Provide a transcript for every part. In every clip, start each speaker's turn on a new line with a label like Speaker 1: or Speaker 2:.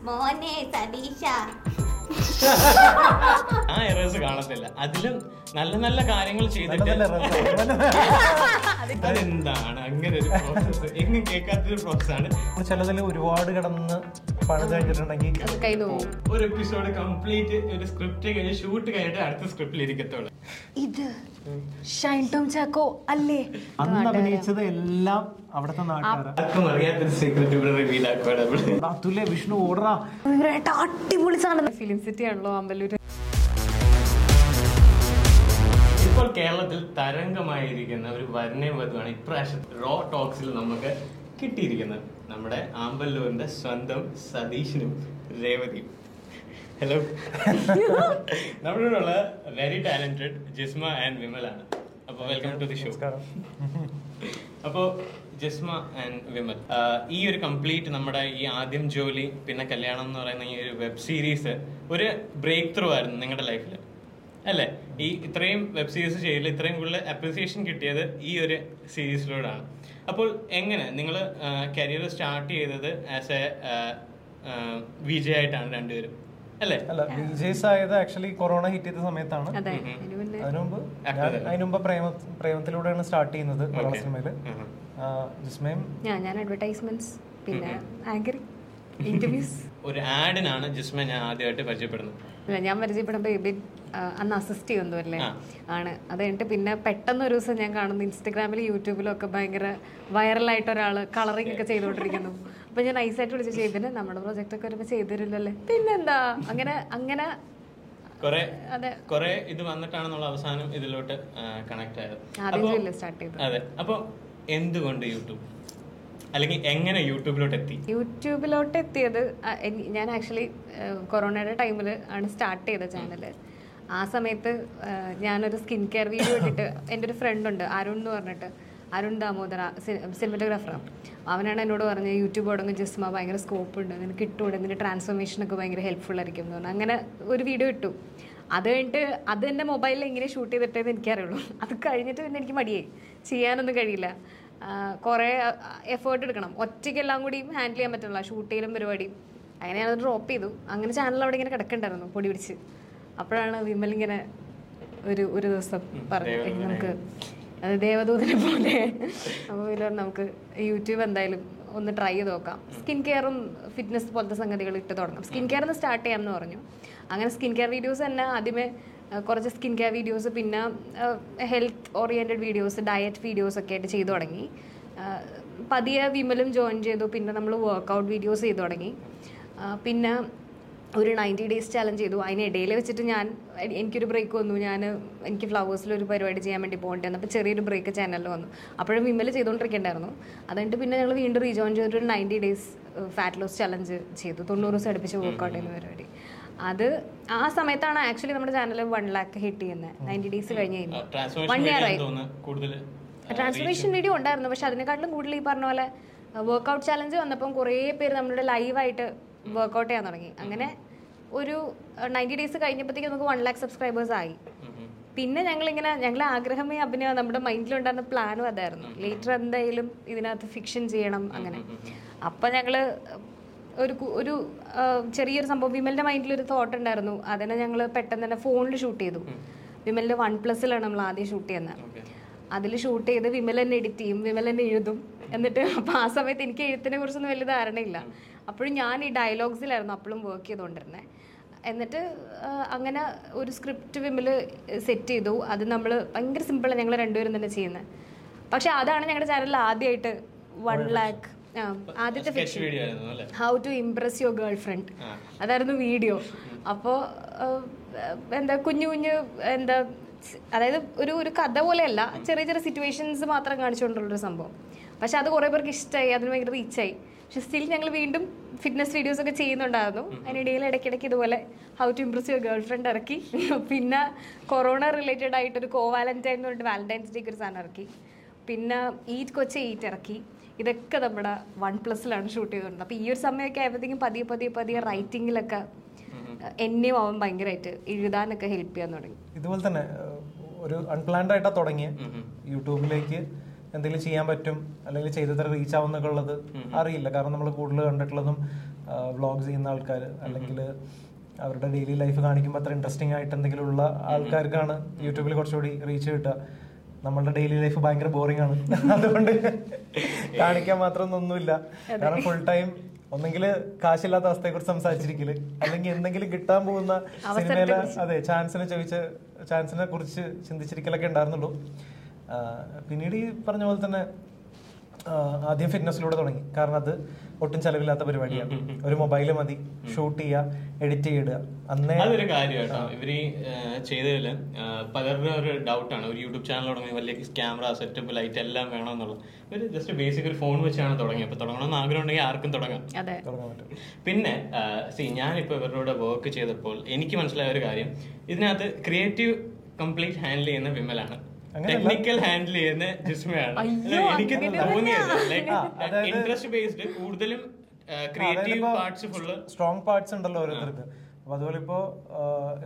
Speaker 1: മോനെ സതീശ
Speaker 2: ആ എറേഴ്സ് കാണത്തില്ല അതിലും നല്ല നല്ല കാര്യങ്ങൾ ചെയ്തിട്ട്
Speaker 3: നല്ല രസം.
Speaker 2: അതെന്താണ് അങ്ങനെ ഒരു പ്രോസസ് എങ്ങും കേൾക്കാത്തൊരു പ്രോസസ്സാണ്
Speaker 3: ചിലതിൽ ഒരുപാട് കിടന്ന് പണിത് കഴിഞ്ഞിട്ടുണ്ടെങ്കിൽ
Speaker 4: അത് കൈ നോവും
Speaker 2: ഒരു എപ്പിസോഡ് കംപ്ലീറ്റ് ഒരു സ്ക്രിപ്റ്റ് കഴിഞ്ഞ് ഷൂട്ട് കഴിഞ്ഞിട്ട് അടുത്ത സ്ക്രിപ്റ്റിൽ ഇരിക്കത്തുള്ളൂ
Speaker 4: ഇത് ഷൈൻ ടോം ചാക്കോ അല്ലേ
Speaker 3: അന്ന് അഭിനയിച്ചത് എല്ലാം അവിടുത്തെ നാട്ടുകാരാ
Speaker 2: ആർക്കും അറിയാത്തൊരു സീക്രറ്റ് ഇവിടെ റിവീൽ ആക്കുവാണ് നമ്മള്
Speaker 3: അതുല്യ വിഷ്ണു ഓടറാ
Speaker 4: ഭയങ്കരമായിട്ട് അടിപൊളി സാധനം ഫിലിം സിറ്റി ആണല്ലോ അമ്പലൂര്
Speaker 2: ഇപ്പോൾ കേരളത്തിൽ തരംഗമായിരിക്കുന്ന ഒരു വരനെയും വധുവാണ് ഇപ്രാവശ്യം റോ ടോക്സിൽ നമുക്ക് കിട്ടിയിരിക്കുന്നത് നമ്മുടെ ആമ്പല്ലൂരിന്റെ സ്വന്തം സതീഷിനും രേവതിയും ഹലോ നമ്മുടെ കൂടെയുള്ള വെരി ടാലന്റഡ് ജിസ്മ ആൻഡ് വിമലാണ് അപ്പോൾ വെൽക്കം ടു ദി ഷോ
Speaker 3: നമസ്കാരം
Speaker 2: അപ്പോൾ ജിസ്മ ആൻഡ് വിമൽ ആ, ഈ ഒരു കംപ്ലീറ്റ് നമ്മുടെ ഈ ആദ്യം ജോലി പിന്നെ കല്യാണം എന്ന് പറയുന്ന ഈ ഒരു വെബ് സീരീസ് ഒരു ബ്രേക്ക് ത്രൂ ആയിരുന്നു നിങ്ങളുടെ ലൈഫിൽ അല്ലേ ഈ ഇത്രയും വെബ് സീരീസ് ചെയ്യൽ ഇത്രയും കൂടുതൽ അപ്രിസിയേഷൻ കിട്ടിയത് ഈ ഒരു സീരീസിലൂടെയാണ് അപ്പോൾ എങ്ങനെ നിങ്ങൾ കരിയർ സ്റ്റാർട്ട് ചെയ്തത് ആസ് എ വിജയായിട്ടാണ് രണ്ടുപേരും അല്ലേ
Speaker 3: അല്ല വിജയ്സ് ആയത് ആക്ച്വലി കൊറോണ ഹിറ്റ് ചെയ്ത സമയത്താണ്
Speaker 4: അതെ അതിന് മുന്നേ
Speaker 3: അതിനു മുമ്പ് ഞാൻ അതിനു മുമ്പ് പ്രേമ പ്രേമത്തിലൂടെയാണ് സ്റ്റാർട്ട് ചെയ്യുന്നത് മലയാള
Speaker 2: Okay.
Speaker 3: സിനിമയില്
Speaker 2: ഉം.
Speaker 3: ആ, ജിസ്മയും
Speaker 4: ഞാൻ ഞാൻ അഡ്വർടൈസ്മെന്റ്സ് പിന്നെ ആങ്കറിങ് ഇന്റർവ്യൂസ്
Speaker 2: ഒരു ആഡിനാണ് ജിസ്മ ഞാൻ ആദ്യമായിട്ട് പരിചയപ്പെടുന്നത്
Speaker 4: അല്ല ഞാൻ പരിചയപ്പെടുമ്പോൾ എബിൻ ആ, അന്ന് അസിസ്റ്റ് ചെയ്യുന്നു അല്ലേ
Speaker 2: ആ.
Speaker 4: ആണ് അത് കഴിഞ്ഞിട്ട് പിന്നെ പെട്ടെന്ന് ഒരു ദിവസം ഞാൻ കാണുന്നു ഇൻസ്റ്റഗ്രാമിലും യൂട്യൂബിലും ഒക്കെ ഭയങ്കര വൈറലായിട്ട് ഒരാൾ കളറിംഗ് ഒക്കെ ചെയ്തുകൊണ്ടിരിക്കുന്നു അപ്പൊ ഞാൻ നൈസായിട്ട് വിളിച്ച് ചെയ്തിന് നമ്മുടെ പ്രൊജക്റ്റ് ഒക്കെ വരുമ്പോൾ ചെയ്തു തരില്ലല്ലേ പിന്നെന്താ അങ്ങനെ അങ്ങനെ
Speaker 2: കുറെ
Speaker 4: അതെ
Speaker 2: കുറെ ഇത് വന്നിട്ടാണ് നമ്മൾ അവസാനം ഇതിലോട്ട് കണക്ട് ആയത്
Speaker 4: ആദ്യം
Speaker 2: അപ്പൊ-
Speaker 4: ജോലി സ്റ്റാർട്ട് ചെയ്തു
Speaker 2: അതെ അപ്പൊ എന്തുകൊണ്ട് യൂട്യൂബ് അല്ലെങ്കിൽ എങ്ങനെ യൂട്യൂബിലോട്ട് എത്തി
Speaker 4: യൂട്യൂബിലോട്ട് എത്തിയത് ആ, എനി- ഞാൻ ആക്ച്വലി കൊറോണയുടെ ടൈമിൽ ആണ് സ്റ്റാർട്ട് ചെയ്ത ചാനൽ ആ സമയത്ത് ആ, ഞാനൊരു സ്കിൻ കെയർ വീഡിയോ ഇട്ടിട്ട് എൻ്റെ ഒരു ഫ്രണ്ട് ഉണ്ട് അരുൺ എന്ന് പറഞ്ഞിട്ട് അരുൺ ദാമോദര സിനിമറ്റോഗ്രാഫറാണ് അവനാണ് എന്നോട് പറഞ്ഞത് യൂട്യൂബ് തുടങ്ങും ജിസ്മ ഭയങ്കര സ്കോപ്പ് ഉണ്ട് നിനക്ക് ഇട്ടൂടെ നിന്റെ ട്രാൻസ്ഫോർമേഷനൊക്കെ ഭയങ്കര ഹെൽപ്ഫുൾ ആയിരിക്കും എന്ന് പറഞ്ഞു അങ്ങനെ ഒരു വീഡിയോ ഇട്ടു അത് കഴിഞ്ഞിട്ട് അത് എൻ്റെ മൊബൈലിൽ എങ്ങനെ ഷൂട്ട് ചെയ്തിട്ടേന്ന് എനിക്കറിയുള്ളൂ അത് കഴിഞ്ഞിട്ട് പിന്നെ എനിക്ക് മടിയായി ചെയ്യാനൊന്നും കഴിയില്ല കുറേ എഫേർട്ട് എടുക്കണം ഒറ്റയ്ക്ക് എല്ലാം കൂടി ഹാൻഡിൽ ചെയ്യാൻ പറ്റില്ല ഷൂട്ട് ചെയ്യലും പരിപാടിയും അങ്ങനെ ഞാനത് ഡ്രോപ്പ് ചെയ്തു അങ്ങനെ ചാനൽ അവിടെ ഇങ്ങനെ കിടക്കണ്ടായിരുന്നു പൊടി പിടിച്ച് അപ്പോഴാണ് വിമൽ ഇങ്ങനെ ഒരു ഒരു ദിവസം പറഞ്ഞു "എടി, നമുക്ക് അത് ദേവദൂതനെ പോലെ അപ്പോൾ പിന്നെ നമുക്ക് യൂട്യൂബ് എന്തായാലും ഒന്ന് ട്രൈ ചെയ്ത് നോക്കാം സ്കിൻ കെയറും ഫിറ്റ്നസ് പോലത്തെ സംഗതികൾ ഇട്ട് തുടങ്ങാം സ്കിൻ കെയർ ഒന്ന് സ്റ്റാർട്ട് ചെയ്യാമെന്ന് പറഞ്ഞു അങ്ങനെ സ്കിൻ കെയർ വീഡിയോസ് തന്നെ ആദ്യമേ ആ, കുറച്ച് സ്കിൻ കെയർ വീഡിയോസ് പിന്നെ health oriented videos diet videos ഒക്കെ ആയിട്ട് ചെയ്തു തുടങ്ങി ആ, പതിയെ വിമലും ജോയിൻ ചെയ്തു പിന്നെ നമ്മൾ വർക്കൗട്ട് വീഡിയോസ് ചെയ്തു തുടങ്ങി ആ, പിന്നെ ഒരു നയൻറ്റി ഡേയ്സ് ചാലഞ്ച് ചെയ്തു അതിനിടയിൽ വെച്ചിട്ട് ഞാൻ എ- എനിക്കൊരു ബ്രേക്ക് വന്നു ഞാൻ എനിക്ക് ഫ്ലവേഴ്സിൽ ഒരു പരിപാടി ചെയ്യാൻ വേണ്ടി പോകേണ്ടി അപ്പോൾ ചെറിയൊരു ബ്രേക്ക് ചാനലിൽ വന്നു അപ്പോഴും വിമൽ ചെയ്തുകൊണ്ടിരിക്കണ്ടായിരുന്നു അതുകൊണ്ട് പിന്നെ ഞങ്ങൾ വീണ്ടും റീജോയിൻ ചെയ്തിട്ട് ഒരു ninety days fat loss challenge ചെയ്തു തൊണ്ണൂറ് ദിവസം അടുപ്പിച്ച് വർക്കൗട്ട് ചെയ്യുന്ന പരിപാടി അത് ആ സമയത്താണ് ആക്ച്വലി നമ്മുടെ ചാനൽ വൺ ലാക്ക് ഹിറ്റ് ചെയ്യുന്നത് നയൻറ്റി ഡേയ്സ് കഴിഞ്ഞ് കഴിയുമ്പോൾ വൺ
Speaker 2: ട്രാൻസ്ഫോർമേഷൻ
Speaker 4: ഇയർ ആയി
Speaker 2: തോന്നുന്നു കൂടുതൽ
Speaker 4: ട്രാൻസ്ഫോർമേഷൻ വീഡിയോ ഉണ്ടായിരുന്നു പക്ഷെ അതിനെക്കാട്ടിലും കൂടുതൽ ഈ പറഞ്ഞ പോലെ വർക്കൗട്ട് ചാലഞ്ച് വന്നപ്പം കുറേ പേര് നമ്മുടെ ലൈവായിട്ട് വർക്കൗട്ട് ചെയ്യാൻ തുടങ്ങി അങ്ങനെ ഒരു നയൻറ്റി ഡേയ്സ് കഴിഞ്ഞപ്പോഴത്തേക്ക് നമുക്ക് വൺ ലാക്ക് സബ്സ്ക്രൈബേഴ്സ് ആയി പിന്നെ ഞങ്ങളിങ്ങനെ ഞങ്ങളെ ആഗ്രഹമേ അഭിനയം നമ്മുടെ മൈൻഡിലുണ്ടായിരുന്ന പ്ലാനും അതായിരുന്നു ലേറ്റർ എന്തായാലും ഇതിനകത്ത് ഫിക്ഷൻ ചെയ്യണം അങ്ങനെ അപ്പം ഞങ്ങൾ ഒരു കു- ഒരു ആ, ചെറിയൊരു സംഭവം വിമലിന്റെ മൈൻഡിൽ ഒരു തോട്ട് ഉണ്ടായിരുന്നു അതിനെ ഞങ്ങൾ പെട്ടെന്ന് തന്നെ ഫോണിൽ ഷൂട്ട് ചെയ്തു വിമലിന്റെ വൺ പ്ലസിലാണ് നമ്മൾ ആദ്യം ഷൂട്ട് ചെയ്യുന്നത് അതിൽ ഷൂട്ട് ചെയ്ത് വിമൽ തന്നെ എഡിറ്റ് ചെയ്യും വിമൽ തന്നെ എഴുതും എന്നിട്ട് അപ്പോൾ ആ സമയത്ത് എനിക്ക് എഴുത്തിനെ കുറിച്ചൊന്നും വലിയ ധാരണയില്ല അപ്പോഴും ഞാൻ ഈ ഡയലോഗ്സിലായിരുന്നു അപ്പോഴും വർക്ക് ചെയ്തുകൊണ്ടിരുന്നത് എന്നിട്ട് ആ, അങ്ങനെ ഒരു സ്ക്രിപ്റ്റ് വിമൽ സെറ്റ് ചെയ്തു അത് നമ്മൾ ഭയങ്കര സിമ്പിളാണ് ഞങ്ങൾ രണ്ടുപേരും തന്നെ ചെയ്യുന്നത് പക്ഷെ അതാണ് ഞങ്ങളുടെ ചാനലിൽ ആദ്യമായിട്ട് വൺ ലാക്ക് ആദ്യത്തെ
Speaker 2: സ്കെച്ച് വീഡിയോ ആയിരുന്നു അല്ലേ
Speaker 4: how to impress your girlfriend അതായിരുന്നു വീഡിയോ അപ്പോൾ എന്താ കുഞ്ഞു കുഞ്ഞു എന്താ സ് അതായത് ഒരു ഒരു കഥ പോലെയല്ല ചെറിയ ചെറിയ സിറ്റുവേഷൻസ് മാത്രം കാണിച്ചുകൊണ്ടുള്ളൊരു സംഭവം പക്ഷെ അത് കുറേ പേർക്ക് ഇഷ്ടമായി അതിന് ഭയങ്കര റീച്ചായി പക്ഷെ സ്റ്റിൽ ഞങ്ങൾ വീണ്ടും ഫിറ്റ്നസ് വീഡിയോസ് ഒക്കെ ചെയ്യുന്നുണ്ടായിരുന്നു അതിനിടയിൽ ഇടയ്ക്കിടയ്ക്ക് ഇതുപോലെ how to impress your girlfriend ഇറക്കി പിന്നെ കൊറോണ റിലേറ്റഡ് ആയിട്ട് ഒരു കോ വാലന്റൈൻ എന്ന് പറഞ്ഞിട്ട് വാലന്റൈൻസ് ഡേക്ക് ഒരു സാധനം ഇറക്കി പിന്നെ ഈറ്റ് കൊച്ചി ഈറ്റ് ഇറക്കി ഇതൊക്കെ നമ്മുടെ വൺ പ്ലസിലാണ് ഷൂട്ട് ചെയ്തിട്ടുണ്ട് അപ്പോൾ ഈ ഒരു സമയമൊക്കെ ആയപ്പോഴത്തേക്കും പതിയെ പതിയെ പതിയെ റൈറ്റിങ്ങിലൊക്കെ എന്നെയും അവൻ ഭയങ്കരമായിട്ട് എഴുതാനൊക്കെ ഹെൽപ്പ് ചെയ്യാൻ തുടങ്ങി
Speaker 3: ഇതുപോലെ തന്നെ ഏഹ്, ഒരു അൺപ്ലാൻഡ് ആയിട്ടാ തുടങ്ങിയ യൂട്യൂബിലേക്ക് എന്തെങ്കിലും ചെയ്യാൻ പറ്റും അല്ലെങ്കിൽ ചെയ്തത്ര റീച്ച് ആവുന്നൊക്കെ ഉള്ളത് അറിയില്ല കാരണം നമ്മൾ കൂടുതൽ കണ്ടിട്ടുള്ളതും വ്ളോഗ്സ് ചെയ്യുന്ന ആൾക്കാർ അല്ലെങ്കിൽ അവരുടെ ഡെയിലി ലൈഫ് കാണിക്കുമ്പോൾ അത്ര ഇൻട്രസ്റ്റിംഗ് ആയിട്ട് എന്തെങ്കിലും ഉള്ള ആൾക്കാർക്കാണ് യൂട്യൂബിൽ കുറച്ചുകൂടി റീച്ച് കിട്ടുക നമ്മളുടെ ഡെയിലി ലൈഫ് ഭയങ്കര ബോറിംഗ് ആണ് അതുകൊണ്ട് കാണിക്കാൻ മാത്രം ഒന്നുമില്ല കാരണം ഫുൾ ടൈം ഒന്നെങ്കിൽ കാശില്ലാത്ത അവസ്ഥയെ കുറിച്ച് സംസാരിച്ചിരിക്കല് അല്ലെങ്കിൽ എന്തെങ്കിലും കിട്ടാൻ പോകുന്ന സിനിമയിലെ അതെ ചാൻസിനെ ചോദിച്ച് ചാൻസിനെ കുറിച്ച് ചിന്തിച്ചിരിക്കലൊക്കെ ഉണ്ടായിരുന്നുള്ളൂ ആ, പിന്നീട് ഈ പറഞ്ഞ പോലെ തന്നെ ആ, ആദ്യം ഫിറ്റ്നസ്സിലൂടെ തുടങ്ങി കാരണം അത് ഒട്ടും ചെലവില്ലാത്ത പരിപാടിയാണ് ഒരു മൊബൈൽ മതി ഷൂട്ട് ചെയ്യുക എഡിറ്റ് ചെയ്തിടുക അന്നേ
Speaker 2: അതൊരു കാര്യം കേട്ടോ ഇവര് ചെയ്തതിൽ പലരുടെ ഒരു ഡൗട്ടാണ് ഒരു യൂട്യൂബ് ചാനൽ തുടങ്ങി വലിയ ക്യാമറ സെറ്റപ്പ് ലൈറ്റ് എല്ലാം വേണമെന്നുള്ളത് ഒരു ജസ്റ്റ് ബേസിക് ഒരു ഫോൺ വെച്ചാണ് തുടങ്ങിയത് അപ്പൊ തുടങ്ങണമെന്ന് ആഗ്രഹം ഉണ്ടെങ്കിൽ ആർക്കും തുടങ്ങാം
Speaker 4: അതെ
Speaker 3: തുടങ്ങാൻ പറ്റും
Speaker 2: പിന്നെ സി ഞാനിപ്പോൾ ഇവരുടെ കൂടെ വർക്ക് ചെയ്തപ്പോൾ എനിക്ക് മനസ്സിലായ ഒരു കാര്യം ഇതിനകത്ത് ക്രിയേറ്റീവ് കംപ്ലീറ്റ് ഹാൻഡിൽ ചെയ്യുന്ന വിമലാണ് ടെക്നിക്കൽ ഹാൻഡിൽ ചെയ്യുന്ന ജിസ്മയാണ്
Speaker 4: അയ്യോ,
Speaker 2: എനിക്ക്
Speaker 4: അങ്ങനെ
Speaker 2: തോന്നിയത്
Speaker 3: ആ,
Speaker 2: ലൈക്ക്
Speaker 3: അതായത്
Speaker 2: ഇൻട്രസ്റ്റ് ബേസ്ഡ് കൂടുതലും creative parts full
Speaker 3: strong parts ഉണ്ടല്ലോ ഓരോരുത്തർക്ക് അപ്പൊ അതുപോലെ ഇപ്പോ ആ,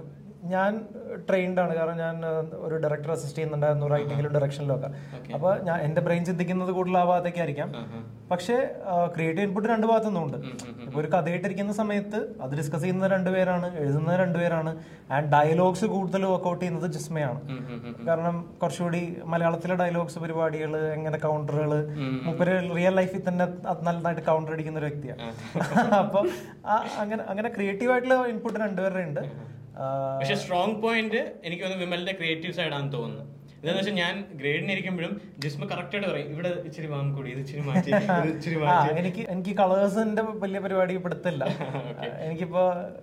Speaker 3: ഞാൻ ട്രെയിൻഡ് ആണ് കാരണം ഞാൻ ആ, ഒരു ഡയറക്ടർ അസിസ്റ്റ് ചെയ്യുന്നുണ്ടായിരുന്നു റൈറ്റിംഗിലും ഡയറക്ഷനിലും ഒക്കെ അപ്പൊ ഞാൻ എന്റെ ബ്രെയിൻ ചിന്തിക്കുന്നത് കൂടുതൽ ആ ഭാഗത്തേക്കായിരിക്കാം പക്ഷേ ക്രിയേറ്റീവ് ഇൻപുട്ട് രണ്ട് ഭാഗത്തുനിന്നും ഉണ്ട് ഇപ്പൊ ഒരു കഥയിട്ടിരിക്കുന്ന സമയത്ത് അത് ഡിസ്കസ് ചെയ്യുന്നത് രണ്ടുപേരാണ് എഴുതുന്നത് രണ്ടുപേരാണ് ആൻഡ് ഡയലോഗ്സ് കൂടുതൽ വർക്ക്ഔട്ട് ചെയ്യുന്നത് ജിസ്മയാണ് കാരണം കുറച്ചുകൂടി മലയാളത്തിലെ ഡയലോഗ്സ് പരിപാടികൾ എങ്ങനെ കൗണ്ടറുകൾ മുപ്പര് റിയൽ ലൈഫിൽ തന്നെ അത് നല്ലതായിട്ട് കൗണ്ടർ അടിക്കുന്ന ഒരു വ്യക്തിയാണ് അപ്പൊ ആ അങ്ങനെ അങ്ങനെ ക്രിയേറ്റീവ് ആയിട്ടുള്ള ഇൻപുട്ട് രണ്ടുപേരുടെ ഉണ്ട് ആ,
Speaker 2: പക്ഷെ സ്ട്രോങ് പോയിന്റ് എനിക്ക് തോന്നുന്നു വിമലിന്റെ ക്രിയേറ്റീവ് സൈഡാണെന്ന് തോന്നുന്നു എന്താന്ന് വെച്ചാൽ ഞാൻ ഗ്രേഡിന് ഇരിക്കുമ്പോഴും ജിസ്മ കറക്റ്റ് ആയിട്ട് പറയും ഇവിടെ ഇച്ചിരി വാം കൂടി ഇത് ഇച്ചിരി മാറ്റി ഇത് ഇച്ചിരി
Speaker 3: ആ,
Speaker 2: മാറ്റി
Speaker 3: എനിക്ക് എനിക്ക് കളേഴ്സിന്റെ വലിയ പരിപാടി പെടുത്തില്ല എനിക്കിപ്പോ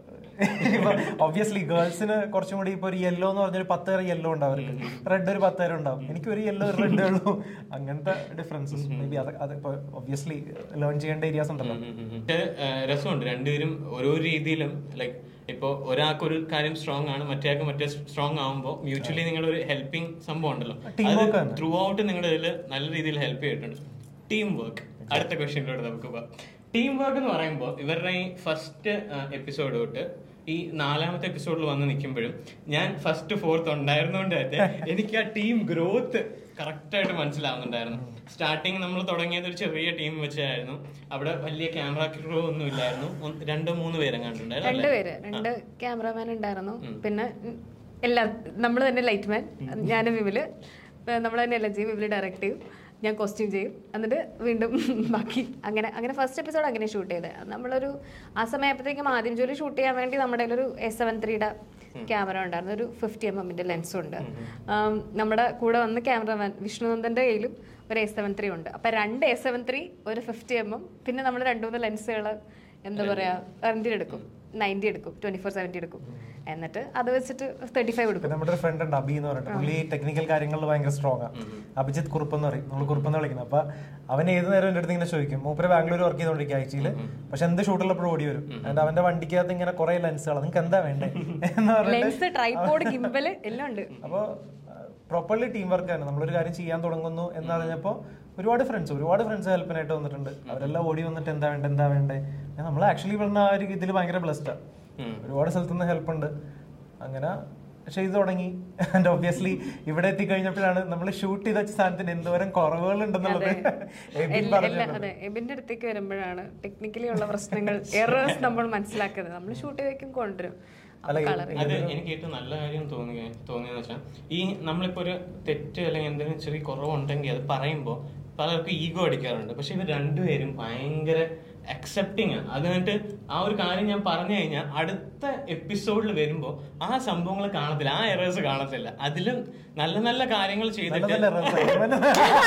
Speaker 3: ഇപ്പൊ ഒബ്വിയസ്ലി ഗേൾസിന് കുറച്ചും കൂടി ഇപ്പൊ ഒരു യെല്ലോ എന്ന് പറഞ്ഞൊരു പത്ത് തരം യെല്ലോ ഉണ്ടാവും അവർക്ക് റെഡ് ഒരു പത്ത് തരം ഉണ്ടാവും എനിക്ക് ഒരു യെല്ലോ ഒരു റെഡ് ഉള്ളൂ അങ്ങനത്തെ ഡിഫറൻസസ് മേ ബി അത് അത് ഇപ്പൊ ഒബ്വിയസ്ലി ലേൺ ചെയ്യേണ്ട ഏരിയാസ് ഉണ്ടല്ലോ
Speaker 2: പക്ഷേ, ആ, രസമുണ്ട് രണ്ടുപേരും ഓരോ രീതിയിലും ലൈക്ക് ഇപ്പൊ ഒരാൾക്ക് ഒരു കാര്യം സ്ട്രോങ് ആണ് മറ്റേയാൾക്ക് മറ്റേ സ്ട്രോങ് ആകുമ്പോൾ മ്യൂച്വലി നിങ്ങളുടെ ഒരു ഹെൽപ്പിംഗ് സംഭവം ഉണ്ടല്ലോ
Speaker 3: Teamwork ആണ്.
Speaker 2: ത്രൂ ഔട്ട് നിങ്ങളുടെ ഇതിൽ നല്ല രീതിയിൽ ഹെൽപ്പ് ചെയ്തിട്ടുണ്ട് ടീം വർക്ക് അടുത്ത ക്വസ്റ്റ്യനിലോട്ട് നമുക്ക് പോകാം ടീം വർക്ക് എന്ന് പറയുമ്പോൾ ഇവരുടെ ഈ ഫസ്റ്റ് എപ്പിസോഡ് തൊട്ട് ഈ നാലാമത്തെ എപ്പിസോഡിൽ വന്ന് നിൽക്കുമ്പോഴും ഞാൻ ഫസ്റ്റ് ഫോർത്ത് ഉണ്ടായിരുന്നോണ്ട് തന്നെ എനിക്ക് ആ ടീം ഗ്രോത്ത് കറക്റ്റ് ആയിട്ട് മനസ്സിലാവുന്നുണ്ടായിരുന്നു സ്റ്റാർട്ടിങ് നമ്മൾ തുടങ്ങിയത് ഒരു ചെറിയ ടീം വെച്ചായിരുന്നു അവിടെ വലിയ ക്യാമറ ക്രൂ ഒന്നും ഇല്ലായിരുന്നു ഒന്ന്- രണ്ടോ മൂന്ന് പേരും കണ്ടിട്ടുണ്ടായിരുന്നു അല്ലേ?
Speaker 4: രണ്ടുപേര് രണ്ട് ക്യാമറാമാൻ ഉണ്ടായിരുന്നു പിന്നെ ഉം, എല്ലാ നമ്മൾ തന്നെ ലൈറ്റ് മാൻ ഞാനും വിമല് നമ്മൾ തന്നെ എല്ലാം ചെയ്യും വിമല് ഡയറക്റ്റ് ചെയ്യും ഞാൻ കോസ്റ്റ്യൂം ചെയ്യും എന്നിട്ട് വീണ്ടും ബാക്കി അങ്ങനെ അങ്ങനെ ഫസ്റ്റ് എപ്പിസോഡ് അങ്ങനെ ഷൂട്ട് ചെയ്തത് അത് നമ്മളൊരു ആ സമയപ്പോഴത്തേക്കും ആദ്യം ജോലി ഷൂട്ട് ചെയ്യാൻ വേണ്ടി നമ്മുടെ കയ്യിൽ ഒരു എസ് സെവൻ ത്രീയുടെ ക്യാമറ ഉണ്ടായിരുന്നു ഒരു ഫിഫ്റ്റി എം എമ്മിന്റെ ലെൻസും ഉണ്ട് ആം, നമ്മുടെ കൂടെ വന്ന ക്യാമറമാൻ വിഷ്ണുനന്ദന്റെ കയ്യിലും ഒരു എസ് സെവൻ ത്രീ ഉണ്ട് അപ്പൊ രണ്ട് എസ് സെവൻ ത്രീ ഒരു ഫിഫ്റ്റി എം എം പിന്നെ നമ്മൾ രണ്ടു മൂന്ന് ലെൻസുകൾ എന്താ പറയാ റെന്റിന് എടുക്കും നയൻറ്റി എടുക്കും ട്വന്റി ഫോർ സെവൻറ്റി എടുക്കും എന്നിട്ട് അത് വെച്ചിട്ട് തേർട്ടി ഫൈവ് എടുക്കും
Speaker 3: പിന്നെ നമ്മുടെ ഒരു ഫ്രണ്ട് ഉണ്ട് അബി എന്ന് പറഞ്ഞിട്ട് പുള്ളി ടെക്നിക്കൽ കാര്യങ്ങളിൽ ഭയങ്കര സ്ട്രോങ് ആണ് അഭിജിത്ത് കുറുപ്പ് എന്ന് പറയും നമ്മൾ കുറുപ്പ് എന്ന് വിളിക്കുന്നത് അപ്പൊ അവൻ ഏത് നേരം എൻ്റെ അടുത്ത് ഇങ്ങനെ ചോദിക്കും മൂപ്പര് ബാംഗ്ലൂർ വർക്ക് ചെയ്തോണ്ടിരിക്കും ആഴ്ചയിൽ പക്ഷെ എന്ത് ഷൂട്ടുള്ളപ്പോഴും ഓടി വരും എന്നിട്ട് അവന്റെ വണ്ടിക്കകത്ത് ഇങ്ങനെ കുറെ ലെൻസുകൾ നിങ്ങൾക്ക് എന്താ വേണ്ടേ എന്ന് പറഞ്ഞിട്ട്
Speaker 4: ലെൻസ് ട്രൈപോഡ് ഗിംബല് എല്ലാം ഉണ്ട്
Speaker 3: അപ്പോൾ പ്രോപ്പർലി ടീം വർക്ക് ആണ് നമ്മളൊരു കാര്യം ചെയ്യാൻ തുടങ്ങുന്നു എന്ന് പറഞ്ഞപ്പോൾ ഒരുപാട് ഫ്രണ്ട്സ് ഒരുപാട് ഫ്രണ്ട്സ് ഹെൽപ്പിനായിട്ട് വന്നിട്ടുണ്ട് അവരെല്ലാം ഓടി വന്നിട്ട് എന്താ വേണ്ടേ എന്താ വേണ്ടേ നമ്മൾ ആക്ച്വലി പറഞ്ഞ ആ ഒരു ഇതിൽ ഭയങ്കര ബ്ലസ്ഡാണ് ഒരുപാട് സ്ഥലത്തു നിന്ന് ഹെൽപ്പ് ഉണ്ട് അങ്ങനെ ചെയ്തു തുടങ്ങി ആൻഡ് ഒബ്വിയസ്ലി ഇവിടെ എത്തിക്കഴിഞ്ഞപ്പോഴാണ് നമ്മൾ ഷൂട്ട് ചെയ്ത സാധനത്തിന് എന്തോരം കുറവുകൾ ഉണ്ടെന്നുള്ളത് എബിൻ
Speaker 4: എല്ലാ-
Speaker 3: പറഞ്ഞു
Speaker 4: എല്ലാ- അതെ എബിന്റെ അടുത്തേക്ക് വരുമ്പോഴാണ് ടെക്നിക്കലി ഉള്ള പ്രശ്നങ്ങൾ എറേഴ്സ് നമ്മൾ മനസ്സിലാക്കുന്നത് നമ്മൾ ഷൂട്ട് ചെയ്തേക്കും കൊണ്ടുവരും
Speaker 3: അല്ല,
Speaker 4: കളർ
Speaker 2: അത് എനിക്ക് ഏറ്റവും നല്ല കാര്യം തോന്നിയ തോന്നിയെന്ന് വെച്ചാൽ ഈ നമ്മളിപ്പോ ഒരു തെറ്റ് അല്ലെങ്കിൽ എന്തെങ്കിലും ചെറിയ കുറവുണ്ടെങ്കിൽ അത് പറയുമ്പോൾ പലർക്കും ഈഗോ അടിക്കാറുണ്ട് പക്ഷെ ഇവർ രണ്ടുപേരും ഭയങ്കര അക്സെപ്റ്റിങ് ആണ് അത് കഴിഞ്ഞിട്ട് ആ ഒരു കാര്യം ഞാൻ പറഞ്ഞു കഴിഞ്ഞാൽ അടുത്ത എപ്പിസോഡിൽ വരുമ്പോൾ ആ സംഭവങ്ങൾ കാണത്തില്ല ആ എറേഴ്സ് കാണത്തില്ല അതിലും നല്ല നല്ല കാര്യങ്ങൾ
Speaker 3: നല്ല
Speaker 2: ചെയ്തിട്ട്
Speaker 3: നല്ല രസമായി.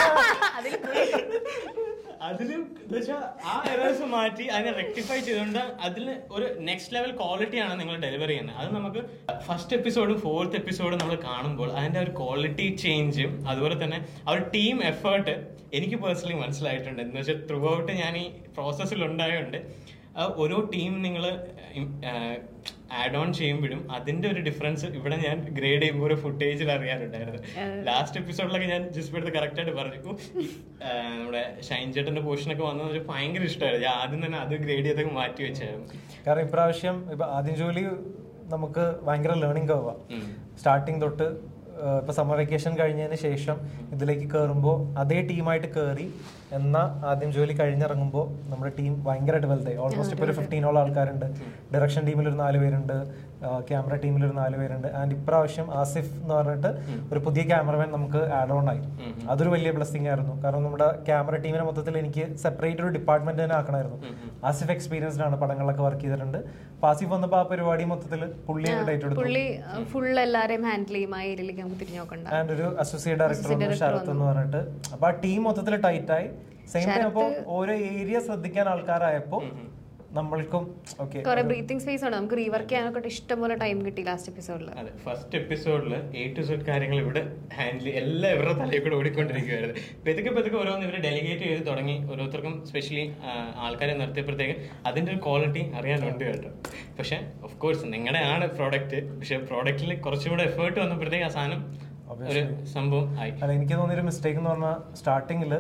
Speaker 2: അതിലും എന്നുവെച്ചാ ആ എറേഴ്സ് മാറ്റി അതിനെ റെക്ടിഫൈ ചെയ്തുകൊണ്ട് അതിൽ ഒരു നെക്സ്റ്റ് ലെവൽ ക്വാളിറ്റി ആണ് നിങ്ങൾ ഡെലിവറി ചെയ്യുന്നത് അത് നമുക്ക് ഫസ്റ്റ് എപ്പിസോഡും ഫോർത്ത് എപ്പിസോഡും നമ്മൾ കാണുമ്പോൾ അതിന്റെ ഒരു ക്വാളിറ്റി ചേഞ്ചും അതുപോലെ തന്നെ ആ ഒരു ടീം എഫേർട്ട് എനിക്ക് പേഴ്സണലി മനസ്സിലായിട്ടുണ്ട് എന്ന് വെച്ചാൽ ത്രൂ ഔട്ട് ഞാൻ ഈ പ്രോസസ്സിൽ ഉണ്ടായതുകൊണ്ട് ആ ഓരോ ടീം നിങ്ങൾ ആഡ് ഓൺ ചെയ്യുമ്പോഴും അതിന്റെ ഒരു ഡിഫറൻസ് ഇവിടെ ഞാൻ ഗ്രേഡ് ചെയ്യുമ്പോൾ ഒരു ഫുട്ടേജിൽ അറിയാനുണ്ടായിരുന്നു ലാസ്റ്റ് എപ്പിസോഡിലൊക്കെ ഞാൻ ജിസ്പ് എടുത്ത് കറക്റ്റ് ആയിട്ട് പറഞ്ഞു "ഓ, ഈ, ആ, നമ്മുടെ ഷൈൻ ചേട്ടന്റെ പോർഷൻ ഒക്കെ വന്നത് ഒരു ഭയങ്കര ഇഷ്ടമായിരുന്നു ഞാൻ ആദ്യം തന്നെ അത് ഗ്രേഡ് ചെയ്തൊക്കെ മാറ്റി വെച്ചായിരുന്നു
Speaker 3: കാരണം ഇപ്രാവശ്യം ഇപ്പൊ ആദ്യം ജോലി നമുക്ക് ഭയങ്കര ലേണിംഗ് കർവാ സ്റ്റാർട്ടിങ് തൊട്ട് ഇപ്പൊ സമ്മർ വെക്കേഷൻ കഴിഞ്ഞതിന് ശേഷം ഇതിലേക്ക് കയറുമ്പോൾ അതേ ടീമായിട്ട് കയറി എന്നാൽ ആദ്യം ജോലി കഴിഞ്ഞിറങ്ങുമ്പോൾ നമ്മുടെ ടീം ഭയങ്കരമായിട്ട് വലുതായി ഓൾമോസ്റ്റ് ഇപ്പോൾ ഒരു ഫിഫ്റ്റീനോളം ആൾക്കാരുണ്ട് ഡയറക്ഷൻ ടീമിൽ ഒരു നാല് പേരുണ്ട് ക്യാമറ ടീമിൽ ഒരു നാല് പേരുണ്ട് ആൻഡ് ഇപ്രാവശ്യം ആസിഫ് എന്ന് പറഞ്ഞിട്ട് ഒരു പുതിയ ക്യാമറമാൻ നമുക്ക് ആഡ് ഓൺ ആയി അതൊരു വലിയ ബ്ലെസ്സിങ് ആയിരുന്നു കാരണം നമ്മുടെ ക്യാമറ ടീമിനെ മൊത്തത്തിൽ എനിക്ക് സെപ്പറേറ്റ് ഒരു ഡിപ്പാർട്ട്മെന്റ് തന്നെ ആക്കണമായിരുന്നു ആസിഫ് എക്സ്പീരിയൻസ്ഡ് ആണ് പടങ്ങളിലൊക്കെ വർക്ക് ചെയ്തിട്ടുണ്ട് അപ്പൊ ആസിഫ് വന്നപ്പോൾ ആ പരിപാടി മൊത്തത്തിൽ പുള്ളി ഡേറ്റ് എടുത്തു
Speaker 4: പുള്ളി ഫുൾ എല്ലാരെയും ഹാൻഡിൽ ചെയ്യും ആ ഏരിയയിലേക്ക് നമുക്ക് തിരിഞ്ഞു നോക്കണ്ട
Speaker 3: ആൻഡ് ഒരു അസോസിയേറ്റ് ഡയറക്ടർ വന്നു ശരത് എന്ന് പറഞ്ഞിട്ട് അപ്പൊ ആ ടീം മൊത്തത്തിൽ ടൈറ്റ് ആയി സെയിം ടൈം അപ്പൊ ഓരോ ഏരിയ ശ്രദ്ധിക്കാൻ ആൾക്കാരായപ്പോ നമ്മൾക്കും ഓക്കെ
Speaker 4: കുറെ ബ്രീത്തിങ് സ്പേസ് ഉണ്ട് നമുക്ക് റീവർക്ക് ചെയ്യാനൊക്കെ ഇഷ്ടംപോലെ ടൈം കിട്ടി ലാസ്റ്റ് എപ്പിസോഡിൽ
Speaker 2: അതെ ഫസ്റ്റ് എപ്പിസോഡിൽ എ ടു സെഡ് കാര്യങ്ങൾ ഇവിടെ ഹാൻഡിൽ എല്ലാം ഇവരുടെ തലയിൽ കൂടെ ഓടിക്കൊണ്ടിരിക്കുകയായിരുന്നു പെതുക്കെ പെതുക്കെ ഓരോന്ന് ഇവർ ഡെലിഗേറ്റ് ചെയ്ത് തുടങ്ങി ഓരോരുത്തർക്കും സ്പെഷ്യലി ആൾക്കാരെ നിർത്തിയപ്പോഴത്തേക്ക് അതിന്റെ ഒരു ക്വാളിറ്റി അറിയാനുണ്ട് കേട്ടോ പക്ഷെ ഓഫ് കോഴ്സ് നിങ്ങളുടെ ആണ് പ്രോഡക്റ്റ് പക്ഷെ പ്രോഡക്റ്റിൽ കുറച്ചുകൂടെ എഫേർട്ട് വന്നപ്പോഴത്തേക്ക് ആ സാധനം ഒരു സംഭവം ആയി
Speaker 3: അല്ല എനിക്ക് തോന്നിയൊരു മിസ്റ്റേക്ക് എന്ന് പറഞ്ഞാൽ സ്റ്റാർട്ടിങ്ങിൽ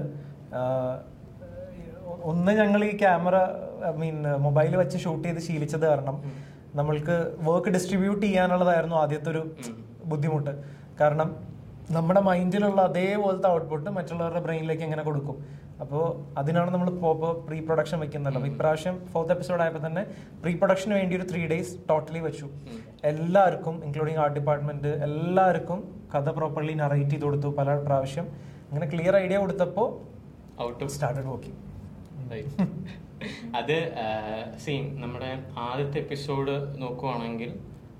Speaker 3: ഒന്ന് ഞങ്ങൾ ഈ ക്യാമറ ഐ മീൻ മൊബൈൽ വെച്ച് ഷൂട്ട് ചെയ്ത് ശീലിച്ചത് കാരണം നമ്മൾക്ക് വർക്ക് ഡിസ്ട്രിബ്യൂട്ട് ചെയ്യാനുള്ളതായിരുന്നു ആദ്യത്തെ ഒരു ബുദ്ധിമുട്ട് കാരണം നമ്മുടെ മൈൻഡിലുള്ള അതേപോലത്തെ ഔട്ട്പുട്ട് മറ്റുള്ളവരുടെ ബ്രെയിനിലേക്ക് എങ്ങനെ കൊടുക്കും അപ്പോൾ അതിനാണ് നമ്മൾ പ്രോപ്പർ പ്രീ പ്രൊഡക്ഷൻ വെക്കുന്നത് അപ്പോൾ ഇപ്രാവശ്യം ഫോർത്ത് എപ്പിസോഡ് ആയപ്പോൾ തന്നെ പ്രീ പ്രൊഡക്ഷന് വേണ്ടി ഒരു ത്രീ ഡേയ്സ് ടോട്ടലി വെച്ചു എല്ലാവർക്കും ഇൻക്ലൂഡിങ് ആർട്ട് ഡിപ്പാർട്ട്മെന്റ് എല്ലാവർക്കും കഥ പ്രോപ്പർലി നറേറ്റ് ചെയ്ത് കൊടുത്തു പല പ്രാവശ്യം അങ്ങനെ ക്ലിയർ ഐഡിയ കൊടുത്തപ്പോൾ
Speaker 2: ഔട്ടും
Speaker 3: സ്റ്റാർട്ടഡ് വർക്കിംഗ്
Speaker 2: Right. അത് സെയിം നമ്മുടെ ആദ്യത്തെ എപ്പിസോഡ് നോക്കുവാണെങ്കിൽ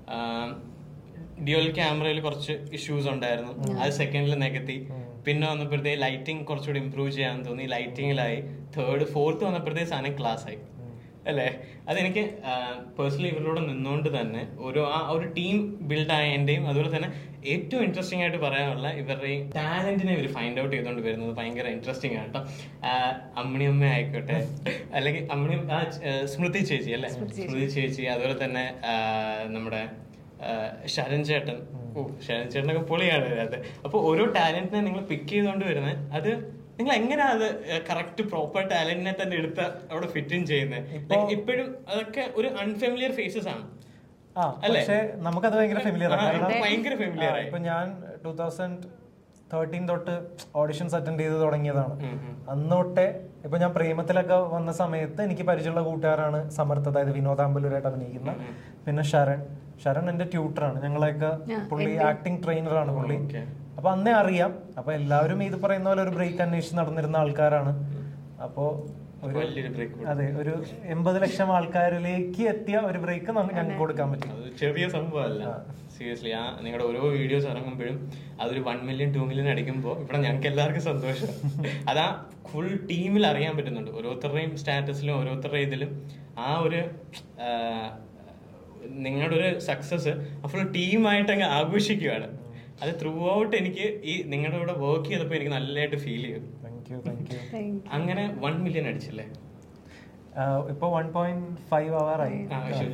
Speaker 2: ഡ്യുവൽ ക്യാമറയിൽ കുറച്ച് ഇഷ്യൂസ് ഉണ്ടായിരുന്നു അത് സെക്കൻഡിൽ നികത്തി പിന്നെ വന്നപ്പോഴത്തേക്ക് ലൈറ്റിംഗ് കുറച്ചുകൂടി ഇമ്പ്രൂവ് ചെയ്യാൻ തോന്നി ലൈറ്റിങ്ങിലായി തേർഡ് ഫോർത്ത് വന്നപ്പോഴത്തേക്ക് സാധനം ക്ലാസ് ആയി അല്ലേ അതെനിക്ക് പേഴ്സണലി ഇവരോട് നിന്നുകൊണ്ട് തന്നെ ഒരു ആ ഒരു ടീം ബിൽഡ് ആയതിന്റെയും അതുപോലെ തന്നെ ഏറ്റവും ഇൻട്രസ്റ്റിംഗ് ആയിട്ട് പറയാനുള്ള ഇവരുടെ ഈ ടാലന്റിനെ ഇവർ ഫൈൻഡ് ഔട്ട് ചെയ്തുകൊണ്ട് വരുന്നത് ഭയങ്കര ഇൻട്രസ്റ്റിംഗ് ആണ് കേട്ടോ അമ്മണിയമ്മ ആയിക്കോട്ടെ അല്ലെങ്കിൽ അമ്മണി ആ ആ, സ്മൃതി ചേച്ചി അല്ലേ സ്മൃതി ചേച്ചി അതുപോലെ തന്നെ ആ, നമ്മുടെ ആ, ശരൺ ചേട്ടൻ ഓ ശരൺ ചേട്ടനൊക്കെ പൊളിയാണ് അതിനകത്ത് അപ്പൊ ഓരോ ടാലന്റിനെ നിങ്ങൾ പിക്ക് ചെയ്തുകൊണ്ട് വരുന്നത് അത് നിങ്ങൾ എങ്ങനെയാ അത് കറക്റ്റ് പ്രോപ്പർ ടാലന്റിനെ തന്നെ എടുത്ത് അവിടെ ഫിറ്റ് ഇൻ ചെയ്യുന്നത് ഇപ്പോഴും അതൊക്കെ ഒരു അൺഫെമിലിയർ ഫേസസ് ആണ്
Speaker 3: ആ
Speaker 2: അല്ലേ?
Speaker 3: പക്ഷേ നമുക്കത് ഭയങ്കര ഫെമിലിയർ
Speaker 2: ആ, ഇത് ഭയങ്കര familiar ആയി.
Speaker 3: ഇപ്പൊ ഞാൻ ടൂ തൗസൻഡ് തേർട്ടീൻ തൊട്ട് ഓഡിഷൻസ് അറ്റൻഡ് ചെയ്ത് തുടങ്ങിയതാണ് അന്ന് തൊട്ടേ ഇപ്പൊ ഞാൻ പ്രേമത്തിലൊക്കെ വന്ന സമയത്ത് എനിക്ക് പരിചയമുള്ള കൂട്ടുകാരാണ് സമർത്ഥ അതായത് വിനോദാമ്പലൂരായിട്ട് അഭിനയിക്കുന്ന പിന്നെ ശരൺ ശരൺ എന്റെ ട്യൂട്ടറാണ് ഞങ്ങളെയൊക്കെ പുള്ളി ആക്ടിങ് ട്രെയിനറാണ് പുള്ളി
Speaker 2: Okay.
Speaker 3: അപ്പൊ അന്നേ അറിയാം അപ്പൊ എല്ലാവരും ഇത് പറയുന്ന പോലെ ഒരു ബ്രേക്ക് അന്വേഷിച്ച് നടന്നിരുന്ന ആൾക്കാരാണ് അപ്പോ ഒരു
Speaker 2: വലിയൊരു ബ്രേക്ക്
Speaker 3: അതെ ഒരു എൺപത് ലക്ഷം ആൾക്കാരിലേക്ക് എത്തിയ ഒരു ബ്രേക്ക് ഞങ്ങൾക്ക് കൊടുക്കാൻ പറ്റും
Speaker 2: അത് ചെറിയ സംഭവമല്ല സീരിയസ്ലി ആ നിങ്ങളുടെ ഓരോ വീഡിയോസ് ഇറങ്ങുമ്പോഴും അതൊരു വൺ മില്യൺ ടു മില്യൺ അടിക്കുമ്പോൾ ഇവിടെ ഞങ്ങൾക്ക് എല്ലാവർക്കും സന്തോഷം അതാ ഫുൾ ടീമിൽ അറിയാൻ പറ്റുന്നുണ്ട് ഓരോരുത്തരുടെയും സ്റ്റാറ്റസിലും ഓരോരുത്തരുടെ ഇതിലും ആ ഒരു ആ, നിങ്ങളുടെ ഒരു സക്സസ് ഫുൾ ടീമായിട്ട് അങ്ങ് ആഘോഷിക്കുകയാണ് അത് ത്രൂ ഔട്ട് എനിക്ക് ഈ നിങ്ങളുടെ കൂടെ വർക്ക് ചെയ്തപ്പോൾ എനിക്ക് നല്ലതായിട്ട് ഫീൽ ചെയ്തു
Speaker 3: താങ്ക് യു താങ്ക് യു
Speaker 2: അങ്ങനെ വൺ മില്യൺ അടിച്ചില്ലേ
Speaker 3: ഇപ്പൊ വൺ പോയിന്റ് ഫൈവ് ആവാറായി
Speaker 2: ആ, ശരി.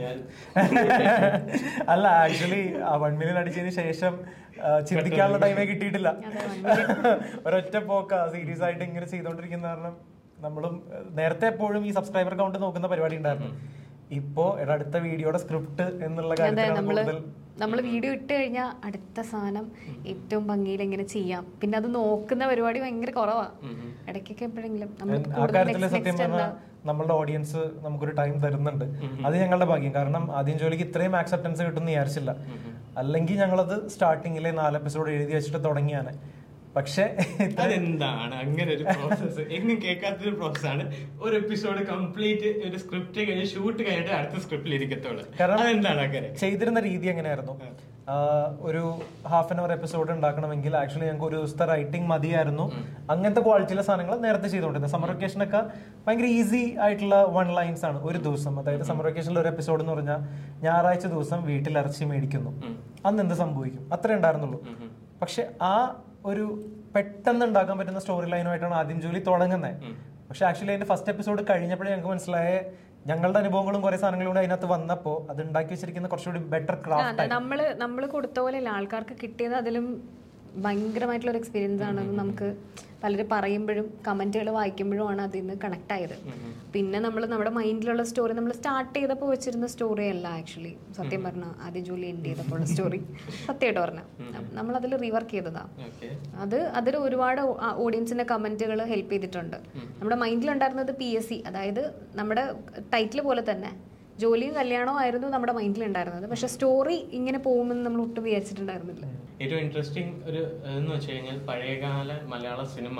Speaker 3: അല്ല ആക്ച്വലി ആ വൺ മില്യൺ അടിച്ചതിന് ശേഷം ആ, ചിന്തിക്കാനുള്ള ടൈമേ കിട്ടിയിട്ടില്ല ഒരൊറ്റ പോക്ക സീരിയസ് ആയിട്ട് ഇങ്ങനെ ചെയ്തോണ്ടിരിക്കുന്ന കാരണം നമ്മളും ആ, നേരത്തെ എപ്പോഴും ഈ സബ്സ്ക്രൈബർ കൗണ്ട് നോക്കുന്ന പരിപാടി ഉണ്ടായിരുന്നു ഇപ്പോ എടാ, അടുത്ത വീഡിയോയുടെ സ്ക്രിപ്റ്റ് എന്നുള്ള
Speaker 4: അതെ
Speaker 3: കാര്യത്തിലാണ്
Speaker 4: നമ്മള്
Speaker 3: കൂടുതൽ
Speaker 4: നമ്മൾ വീഡിയോ ഇട്ട് കഴിഞ്ഞാൽ അടുത്ത സാധനം ഏറ്റവും ഭംഗിയിൽ എങ്ങനെ ചെയ്യാം പിന്നെ അത് നോക്കുന്ന പരിപാടി ഭയങ്കര കുറവാ ഇടയ്ക്കൊക്കെ എപ്പോഴെങ്കിലും നമ്മൾ
Speaker 3: ആ കാര്യത്തില് സത്യം പറഞ്ഞാൽ നമ്മളുടെ ഓഡിയൻസ് നമുക്കൊരു ടൈം തരുന്നുണ്ട് അത് ഞങ്ങളുടെ ഭാഗ്യം കാരണം ആദ്യം ജോലിക്ക് ഇത്രയും ആക്സെപ്റ്റൻസ് കിട്ടുമെന്ന് വിചാരിച്ചില്ല അല്ലെങ്കിൽ ഞങ്ങളത് സ്റ്റാർട്ടിങ്ങിലെ നാല് എപ്പിസോഡ് എഴുതി വെച്ചിട്ട് തുടങ്ങിയാണ് പക്ഷേ
Speaker 2: അതെന്താണ് അങ്ങനെ ഒരു പ്രോസസ്സ് എങ്ങും കേൾക്കാത്തൊരു പ്രോസസ്സാണ് ഒരു എപ്പിസോഡ് കംപ്ലീറ്റ് ഒരു സ്ക്രിപ്റ്റ് കഴിഞ്ഞ് ഷൂട്ട് കഴിഞ്ഞിട്ട് അടുത്ത സ്ക്രിപ്റ്റിൽ ഇരിക്കത്തുള്ളൂ
Speaker 3: കാരണം
Speaker 2: അതെന്താണ് അങ്ങനെ
Speaker 3: ചെയ്തിരുന്ന രീതി എങ്ങനെയായിരുന്നു ആഹ് ഒരു ഹാഫ് ആൻ അവർ എപ്പിസോഡ് ഉണ്ടാക്കണമെങ്കിൽ ആക്ച്വലി ഞങ്ങൾക്ക് ഒരു ദിവസത്തെ റൈറ്റിംഗ് മതിയായിരുന്നു അങ്ങനത്തെ ക്വാളിറ്റിയിലെ സാധനങ്ങൾ നേരത്തെ ചെയ്തുകൊണ്ടിരുന്നത് സമ്മർ വെക്കേഷൻ ഒക്കെ ഭയങ്കര ഈസി ആയിട്ടുള്ള വൺ ലൈൻസ് ആണ് ഒരു ദിവസം അതായത് സമ്മർ വെക്കേഷനിൽ ഒരു എപ്പിസോഡ് എന്ന് പറഞ്ഞാൽ ഞായറാഴ്ച ദിവസം വീട്ടിൽ ഇറച്ചി മേടിക്കുന്നു അന്ന് എന്ത് സംഭവിക്കും അത്രേ ഉണ്ടായിരുന്നുള്ളൂ പക്ഷെ ആ ഒരു പെട്ടെന്ന് ഉണ്ടാക്കാൻ പറ്റുന്ന സ്റ്റോറി ലൈനുമായിട്ടാണ് ആദ്യം ജോലി തുടങ്ങുന്നത് പക്ഷെ ആക്ച്വലി അതിന്റെ ഫസ്റ്റ് എപ്പിസോഡ് കഴിഞ്ഞപ്പോഴേ ഞങ്ങൾക്ക് മനസ്സിലായ ഞങ്ങളുടെ അനുഭവങ്ങളും കുറെ സാധനങ്ങളും കൂടെ അതിനകത്ത് വന്നപ്പോ അത് ഉണ്ടാക്കി വെച്ചിരിക്കുന്ന കുറച്ചുകൂടി ബെറ്റർ ക്രാഫ്റ്റ്
Speaker 4: നമ്മള് നമ്മള് കൊടുത്ത പോലെയല്ല ആൾക്കാർക്ക് കിട്ടിയത് അതിലും ഭയങ്കരമായിട്ടുള്ള ഒരു എക്സ്പീരിയൻസ് ആണെന്ന് നമുക്ക് പലരും പറയുമ്പോഴും കമന്റുകൾ വായിക്കുമ്പോഴും ആണ് അതിൽ നിന്ന് കണക്ട് ആയത് പിന്നെ നമ്മൾ നമ്മുടെ മൈൻഡിലുള്ള സ്റ്റോറി നമ്മൾ സ്റ്റാർട്ട് ചെയ്തപ്പോൾ വെച്ചിരുന്ന സ്റ്റോറി അല്ല ആക്ച്വലി സത്യം പറഞ്ഞാൽ ആദ്യം ജോലി എൻഡ് ചെയ്തപ്പോൾ ഉള്ള സ്റ്റോറി സത്യമായിട്ട് പറഞ്ഞാൽ നമ്മൾ അതിൽ റീവർക്ക് ചെയ്തതാ
Speaker 2: ഓക്കെ
Speaker 4: അത് അതിൽ ഒരുപാട് ഓഡിയൻസിന്റെ കമന്റുകൾ ഹെൽപ്പ് ചെയ്തിട്ടുണ്ട് നമ്മുടെ മൈൻഡിലുണ്ടായിരുന്നത് പി എസ് സി അതായത് നമ്മുടെ ടൈറ്റിൽ പോലെ തന്നെ ജോലിയും കല്യാണവും ആയിരുന്നു നമ്മുടെ മൈൻഡിൽ ഉണ്ടായിരുന്നത് പക്ഷെ സ്റ്റോറി ഇങ്ങനെ പോകുമെന്ന് നമ്മൾ ഒട്ടും വിചാരിച്ചിട്ടുണ്ടായിരുന്നില്ല
Speaker 2: ഏറ്റവും ഇൻട്രസ്റ്റിംഗ് ഒരു എന്ന് വെച്ച് കഴിഞ്ഞാൽ പഴയകാല മലയാള സിനിമ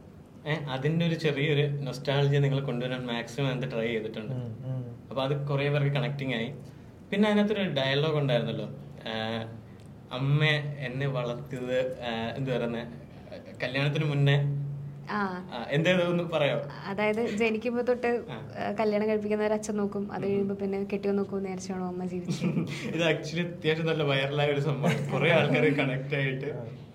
Speaker 2: ഏഹ് അതിന്റെ ഒരു ചെറിയൊരു നൊസ്റ്റാളജി നിങ്ങൾ കൊണ്ടുവരാൻ മാക്സിമം എന്ത് ട്രൈ ചെയ്തിട്ടുണ്ട്
Speaker 3: ഉം, ഉം.
Speaker 2: അപ്പൊ അത് കുറെ പേർക്ക് കണക്ടിങ് ആയി പിന്നെ അതിനകത്തൊരു ഡയലോഗ് ഉണ്ടായിരുന്നല്ലോ ആഹ് അമ്മ എന്നെ വളർത്തിയത് ആഹ് എന്ത് പറയുന്നത് കല്യാണത്തിന് മുന്നേ
Speaker 4: ആ
Speaker 2: ആഹ് എന്തേതൊന്ന് പറയാോ
Speaker 4: അതായത് ജനിക്കുമ്പോൾ തൊട്ട് കല്യാണം കഴിപ്പിക്കുന്നവർ അച്ഛൻ നോക്കും അത് കഴിയുമ്പോൾ പിന്നെ കെട്ടിയോ നോക്കും നേരിച്ചാണോ അമ്മ ജീവിച്ചത്
Speaker 2: ഇത് ആക്ച്വലി അത്യാവശ്യം നല്ല വൈറലായ ഒരു സംഭവം കുറെ ആൾക്കാർ കണക്ട് ആയിട്ട്